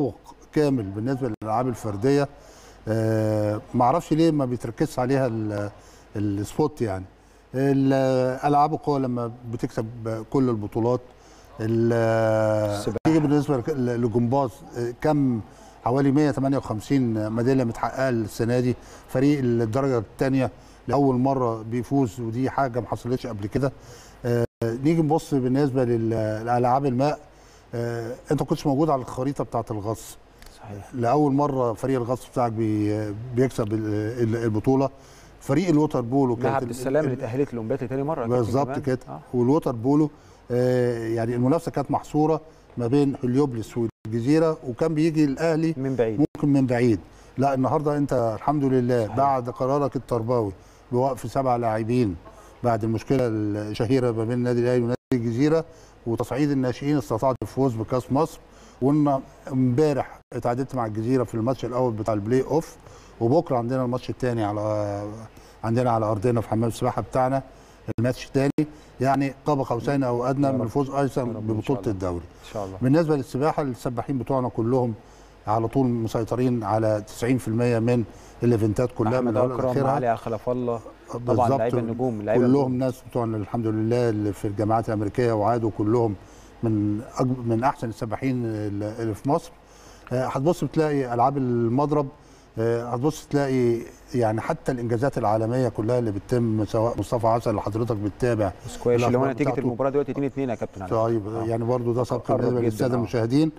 M: كامل بالنسبه للالعاب الفرديه آه، ما اعرفش ليه ما بيتركزش عليها ال- السبوت يعني ال- العاب القوى لما بتكسب كل البطولات ال- تيجي بالنسبه لك- لجمباز آه، كم حوالي 158 ميداليه متحققه السنه دي فريق الدرجه الثانيه لاول مره بيفوز ودي حاجه ما حصلتش قبل كده آه، نيجي نبص بالنسبه لل- لالعاب الماء آه، انت كنتش موجود على الخريطه بتاعه الغطس
A: صحيح
M: لاول مره فريق الغطس بتاعك بي بيكسب ال- ال- البطوله فريق الوتر بولو
A: ده عبد
M: ال-
A: السلام
M: ال-
A: اللي اتاهلت الاولمبياد لتاني مره يا كابتن
M: بالظبط
A: كمان.
M: كده
A: آه.
M: والوتر بولو آه، يعني المنافسه كانت محصوره ما بين هليوبلس والجزيره وكان بيجي الاهلي
A: من بعيد
M: ممكن من بعيد لا النهارده انت الحمد لله صحيح. بعد قرارك التربوي بوقف سبع لاعبين بعد المشكله الشهيره ما بين النادي الاهلي ونادي الجزيره وتصعيد الناشئين استطعت الفوز بكاس مصر وان امبارح اتعادلت مع الجزيره في الماتش الاول بتاع البلاي اوف وبكره عندنا الماتش الثاني على عندنا على ارضنا في حمام السباحه بتاعنا الماتش الثاني يعني قاب قوسين او ادنى من الفوز ايضا ببطوله الدوري
A: ان شاء الله
M: بالنسبه للسباحه السباحين بتوعنا كلهم على طول مسيطرين على 90% من الايفنتات كلها
A: احمد
M: من أولها
A: اكرم
M: لآخرها.
A: علي خلف الله طبعا
M: بالظبط.
A: لعيبه النجوم لعيبه
M: كلهم
A: النجوم.
M: ناس بتوعنا الحمد لله اللي في الجامعات الامريكيه وعادوا كلهم من أج- من احسن السباحين اللي اللي في مصر آه، هتبص بتلاقي العاب المضرب آه، هتبص تلاقي يعني حتى الانجازات العالميه كلها اللي بتتم سواء مصطفى عسل اللي حضرتك بتتابع
A: سكواش اللي هو
M: الأخبار
A: نتيجه
M: بتاعته.
A: المباراه دلوقتي 2 2 يا كابتن علي
M: طيب
A: آه.
M: يعني برضو ده سبق
A: قرب
M: بالنسبه
A: جداً،
M: للساده
A: آه.
M: المشاهدين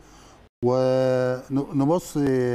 M: ونبص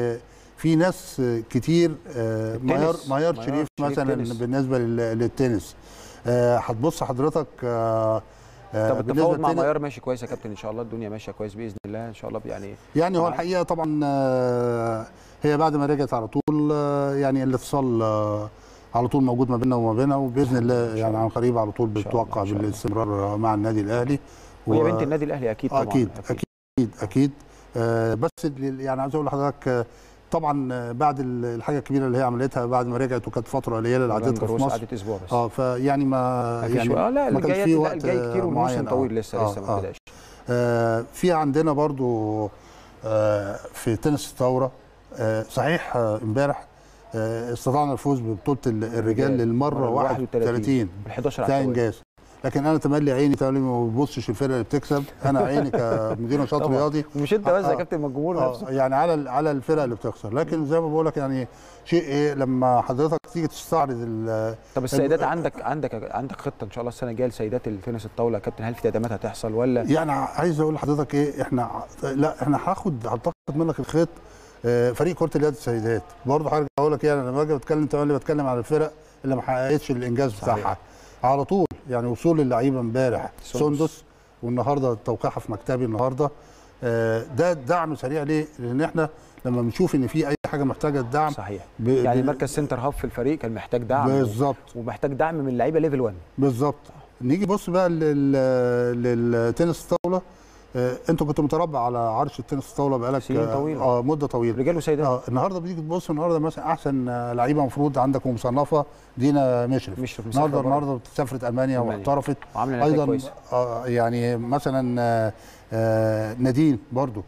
M: في ناس كتير آه،
A: التنس.
M: ميار ميار
A: ميار
M: شريف
A: شريف
M: مثلا
A: تنس.
M: بالنسبه لل- للتنس آه، هتبص حضرتك آه، آه،
A: طب
M: بالنسبة
A: التفاوض مع
M: للتنس-
A: معيار ماشي كويس يا كابتن ان شاء الله الدنيا ماشيه كويس باذن الله ان شاء الله يعني
M: يعني هو
A: معاك.
M: الحقيقه طبعا آه، هي بعد ما رجعت على طول آه، يعني الاتصال آه، على طول موجود ما بيننا وما بينها وباذن الله يعني عن قريب على طول بتوقع بالاستمرار مع النادي الاهلي
A: وهي
M: و-
A: بنت النادي الاهلي اكيد طبعا
M: اكيد اكيد اكيد, أكيد. آه بس ال- يعني عايز اقول لحضرتك آه، طبعا آه، بعد ال- الحاجه الكبيره اللي هي عملتها بعد ما رجعت وكانت فتره قليله اللي عدتها في
A: جروس
M: مصر
A: قعدت اسبوع بس
M: اه فيعني ما
A: ما فيش
M: يعني
A: اه لا
M: ما كانش
A: الجاي
M: في
A: لا
M: وقت
A: الجاي كتير
M: آه،
A: والموسم
M: معين.
A: طويل
M: آه،
A: لسه
M: آه،
A: لسه ما
M: آه.
A: بداش
M: آه في عندنا برضو آه في تنس الثوره آه صحيح آه، امبارح آه استطعنا الفوز ببطوله ال- الرجال للمره 31
A: ال 11 على
M: ده
A: التوالي.
M: انجاز لكن انا تملي عيني تملي ما ببصش الفرقه اللي بتكسب انا عيني كمدير نشاط
A: طبعاً.
M: رياضي
A: ومش انت بس يا كابتن، ما الجمهور
M: آه،
A: نفسه.
M: يعني على ال- على الفرقه اللي بتخسر لكن زي ما بقول لك يعني شيء ايه لما حضرتك تيجي تستعرض ال-
A: طب السيدات
M: ال-
A: عندك عندك عندك خطه ان شاء الله السنه الجايه لسيدات التنس الطاوله يا كابتن هل في تدعيمات هتحصل ولا
M: يعني عايز اقول لحضرتك ايه احنا لا احنا هاخد هلتقط منك الخيط آه، فريق كره اليد السيدات برضه هرجع اقول لك يعني انا لما باجي بتكلم تملي بتكلم على الفرق اللي ما حققتش الانجاز بتاعها على طول يعني وصول اللعيبه امبارح
A: سندس.
M: سندس والنهارده توقيعها في مكتبي النهارده آه، ده دعم سريع ليه؟ لان احنا لما بنشوف ان في اي حاجه محتاجه الدعم
A: صحيح
M: ب...
A: يعني
M: ب-
A: مركز سنتر هاف في الفريق كان محتاج دعم
M: بالظبط
A: ومحتاج دعم من اللعيبه ليفل 1
M: بالظبط نيجي بص بقى لل- للتنس الطاوله آه، انت كنت متربع على عرش التنس الطاوله بقالك
A: سنين
M: آه،
A: طويلة.
M: اه مده طويله
A: رجال وسيدات
M: اه النهارده بتيجي تبص النهارده مثلا احسن آه، لعيبه المفروض عندك ومصنفه دينا مشرف
A: مشرف مسافرة
M: النهارده
A: بره.
M: النهارده سافرت المانيا
A: ألمانيا.
M: واحترفت
A: وعاملة نتائج
M: ايضا
A: كويسة.
M: آه يعني مثلا آه، آه نادين برضو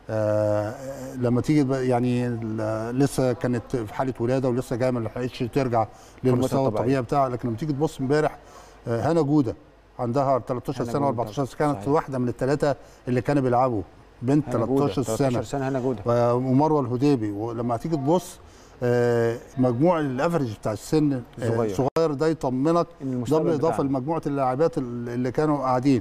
M: آه لما تيجي بقى- يعني ال- لسه كانت في حاله ولاده ولسه جايه ما لحقتش ترجع للمستوى
A: الطبيعي.
M: الطبيعي بتاعها لكن لما تيجي تبص امبارح آه هنا جوده عندها 13
A: هنا
M: سنه
A: جودة،
M: و14 سنه كانت
A: صحيح.
M: واحده من الثلاثه اللي كانوا بيلعبوا بنت
A: هنا جودة،
M: 13 سنه
A: 13 سنه هنا جوده
M: و- ومروه الهديبي ولما تيجي تبص آه، مجموع الافرج بتاع السن آه،
A: صغير.
M: صغير ده يطمنك ده
A: المستقبل
M: بالاضافه
A: بتاعنا.
M: لمجموعه اللاعبات ال- اللي كانوا قاعدين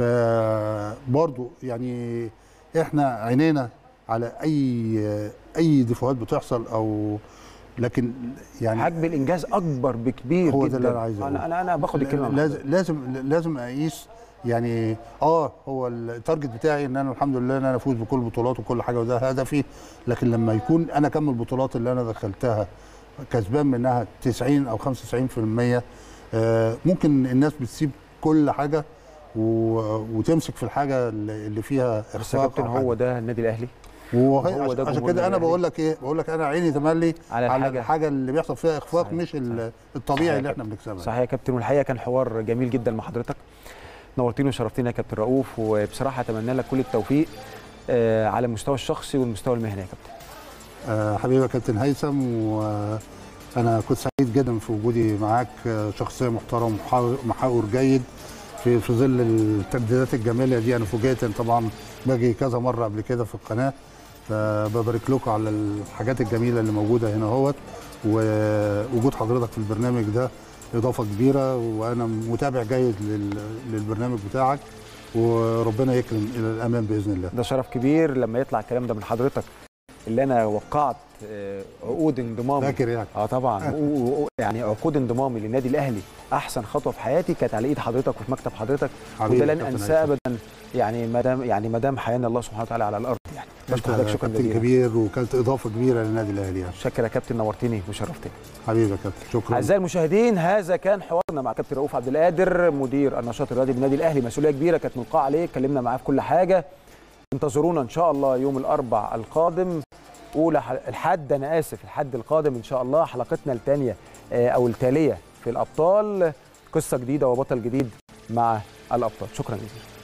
M: فبرضو يعني احنا عينينا على اي اي ديفوهات بتحصل او لكن يعني
A: حجم الانجاز اكبر بكبير
M: هو
A: جدا
M: ده اللي انا عايز
A: انا انا انا باخد الكلمه
M: لازم لازم لازم اقيس يعني اه هو التارجت بتاعي ان انا الحمد لله ان انا افوز بكل البطولات وكل حاجه وده هدفي لكن لما يكون انا كم البطولات اللي انا دخلتها كسبان منها 90 او 95% آه ممكن الناس بتسيب كل حاجه و... وتمسك في الحاجه اللي اللي فيها
A: بس يا
M: اخفاق
A: كابتن
M: أو حاجة.
A: هو ده النادي الاهلي
M: وهو
A: وهو ده
M: عشان
A: جمهور
M: كده انا
A: النادي
M: بقول لك ايه بقول لك انا عيني تملي
A: على
M: على,
A: الحاجة.
M: الحاجه اللي بيحصل فيها اخفاق
A: صحيح.
M: مش ال-
A: صحيح
M: الطبيعي
A: يا
M: اللي احنا
A: كابتن.
M: بنكسبها
A: صحيح يا كابتن والحقيقه كان حوار جميل جدا مع حضرتك نورتيني وشرفتينا يا كابتن رؤوف وبصراحه اتمنى لك كل التوفيق آه، على المستوى الشخصي والمستوى المهني يا كابتن
M: آه، حبيبي يا كابتن هيثم وانا كنت سعيد جدا في وجودي معاك آه، شخصيه محترمه محاور- محاور جيد في في ظل التجديدات الجميله دي انا فوجئت إن طبعا باجي كذا مره قبل كده في القناه فببارك لكم على الحاجات الجميله اللي موجوده هنا اهوت ووجود حضرتك في البرنامج ده اضافه كبيره وانا متابع جيد لل- للبرنامج بتاعك وربنا يكرم الى الامام باذن الله
A: ده شرف كبير لما يطلع الكلام ده من حضرتك اللي انا وقعت آه، عقود انضمامي
M: فاكر يعني
A: اه طبعا و- و- يعني عقود انضمامي للنادي الاهلي احسن خطوه في حياتي كانت على ايد حضرتك وفي مكتب حضرتك
M: حبيبي
A: وده
M: يا
A: لن
M: كابتن
A: انساه
M: هيثم.
A: ابدا يعني ما دام يعني ما دام حيانا الله سبحانه وتعالى على الارض يعني بشكر حضرتك
M: انت
A: شكرا
M: كابتن
A: جزيلا
M: كبير وكانت اضافه كبيره للنادي الاهلي يعني
A: شكرا يا كابتن نورتني وشرفتني
M: حبيبي يا كابتن شكرا
A: اعزائي المشاهدين هذا كان حوارنا مع كابتن رؤوف عبد القادر مدير النشاط الرياضي بالنادي الاهلي مسؤوليه كبيره كانت ملقاه عليه اتكلمنا معاه في كل حاجه انتظرونا ان شاء الله يوم الاربع القادم اولى ح- الحد انا اسف الحد القادم ان شاء الله حلقتنا الثانيه او التاليه في الابطال قصه جديده وبطل جديد مع الابطال شكرا جزيلا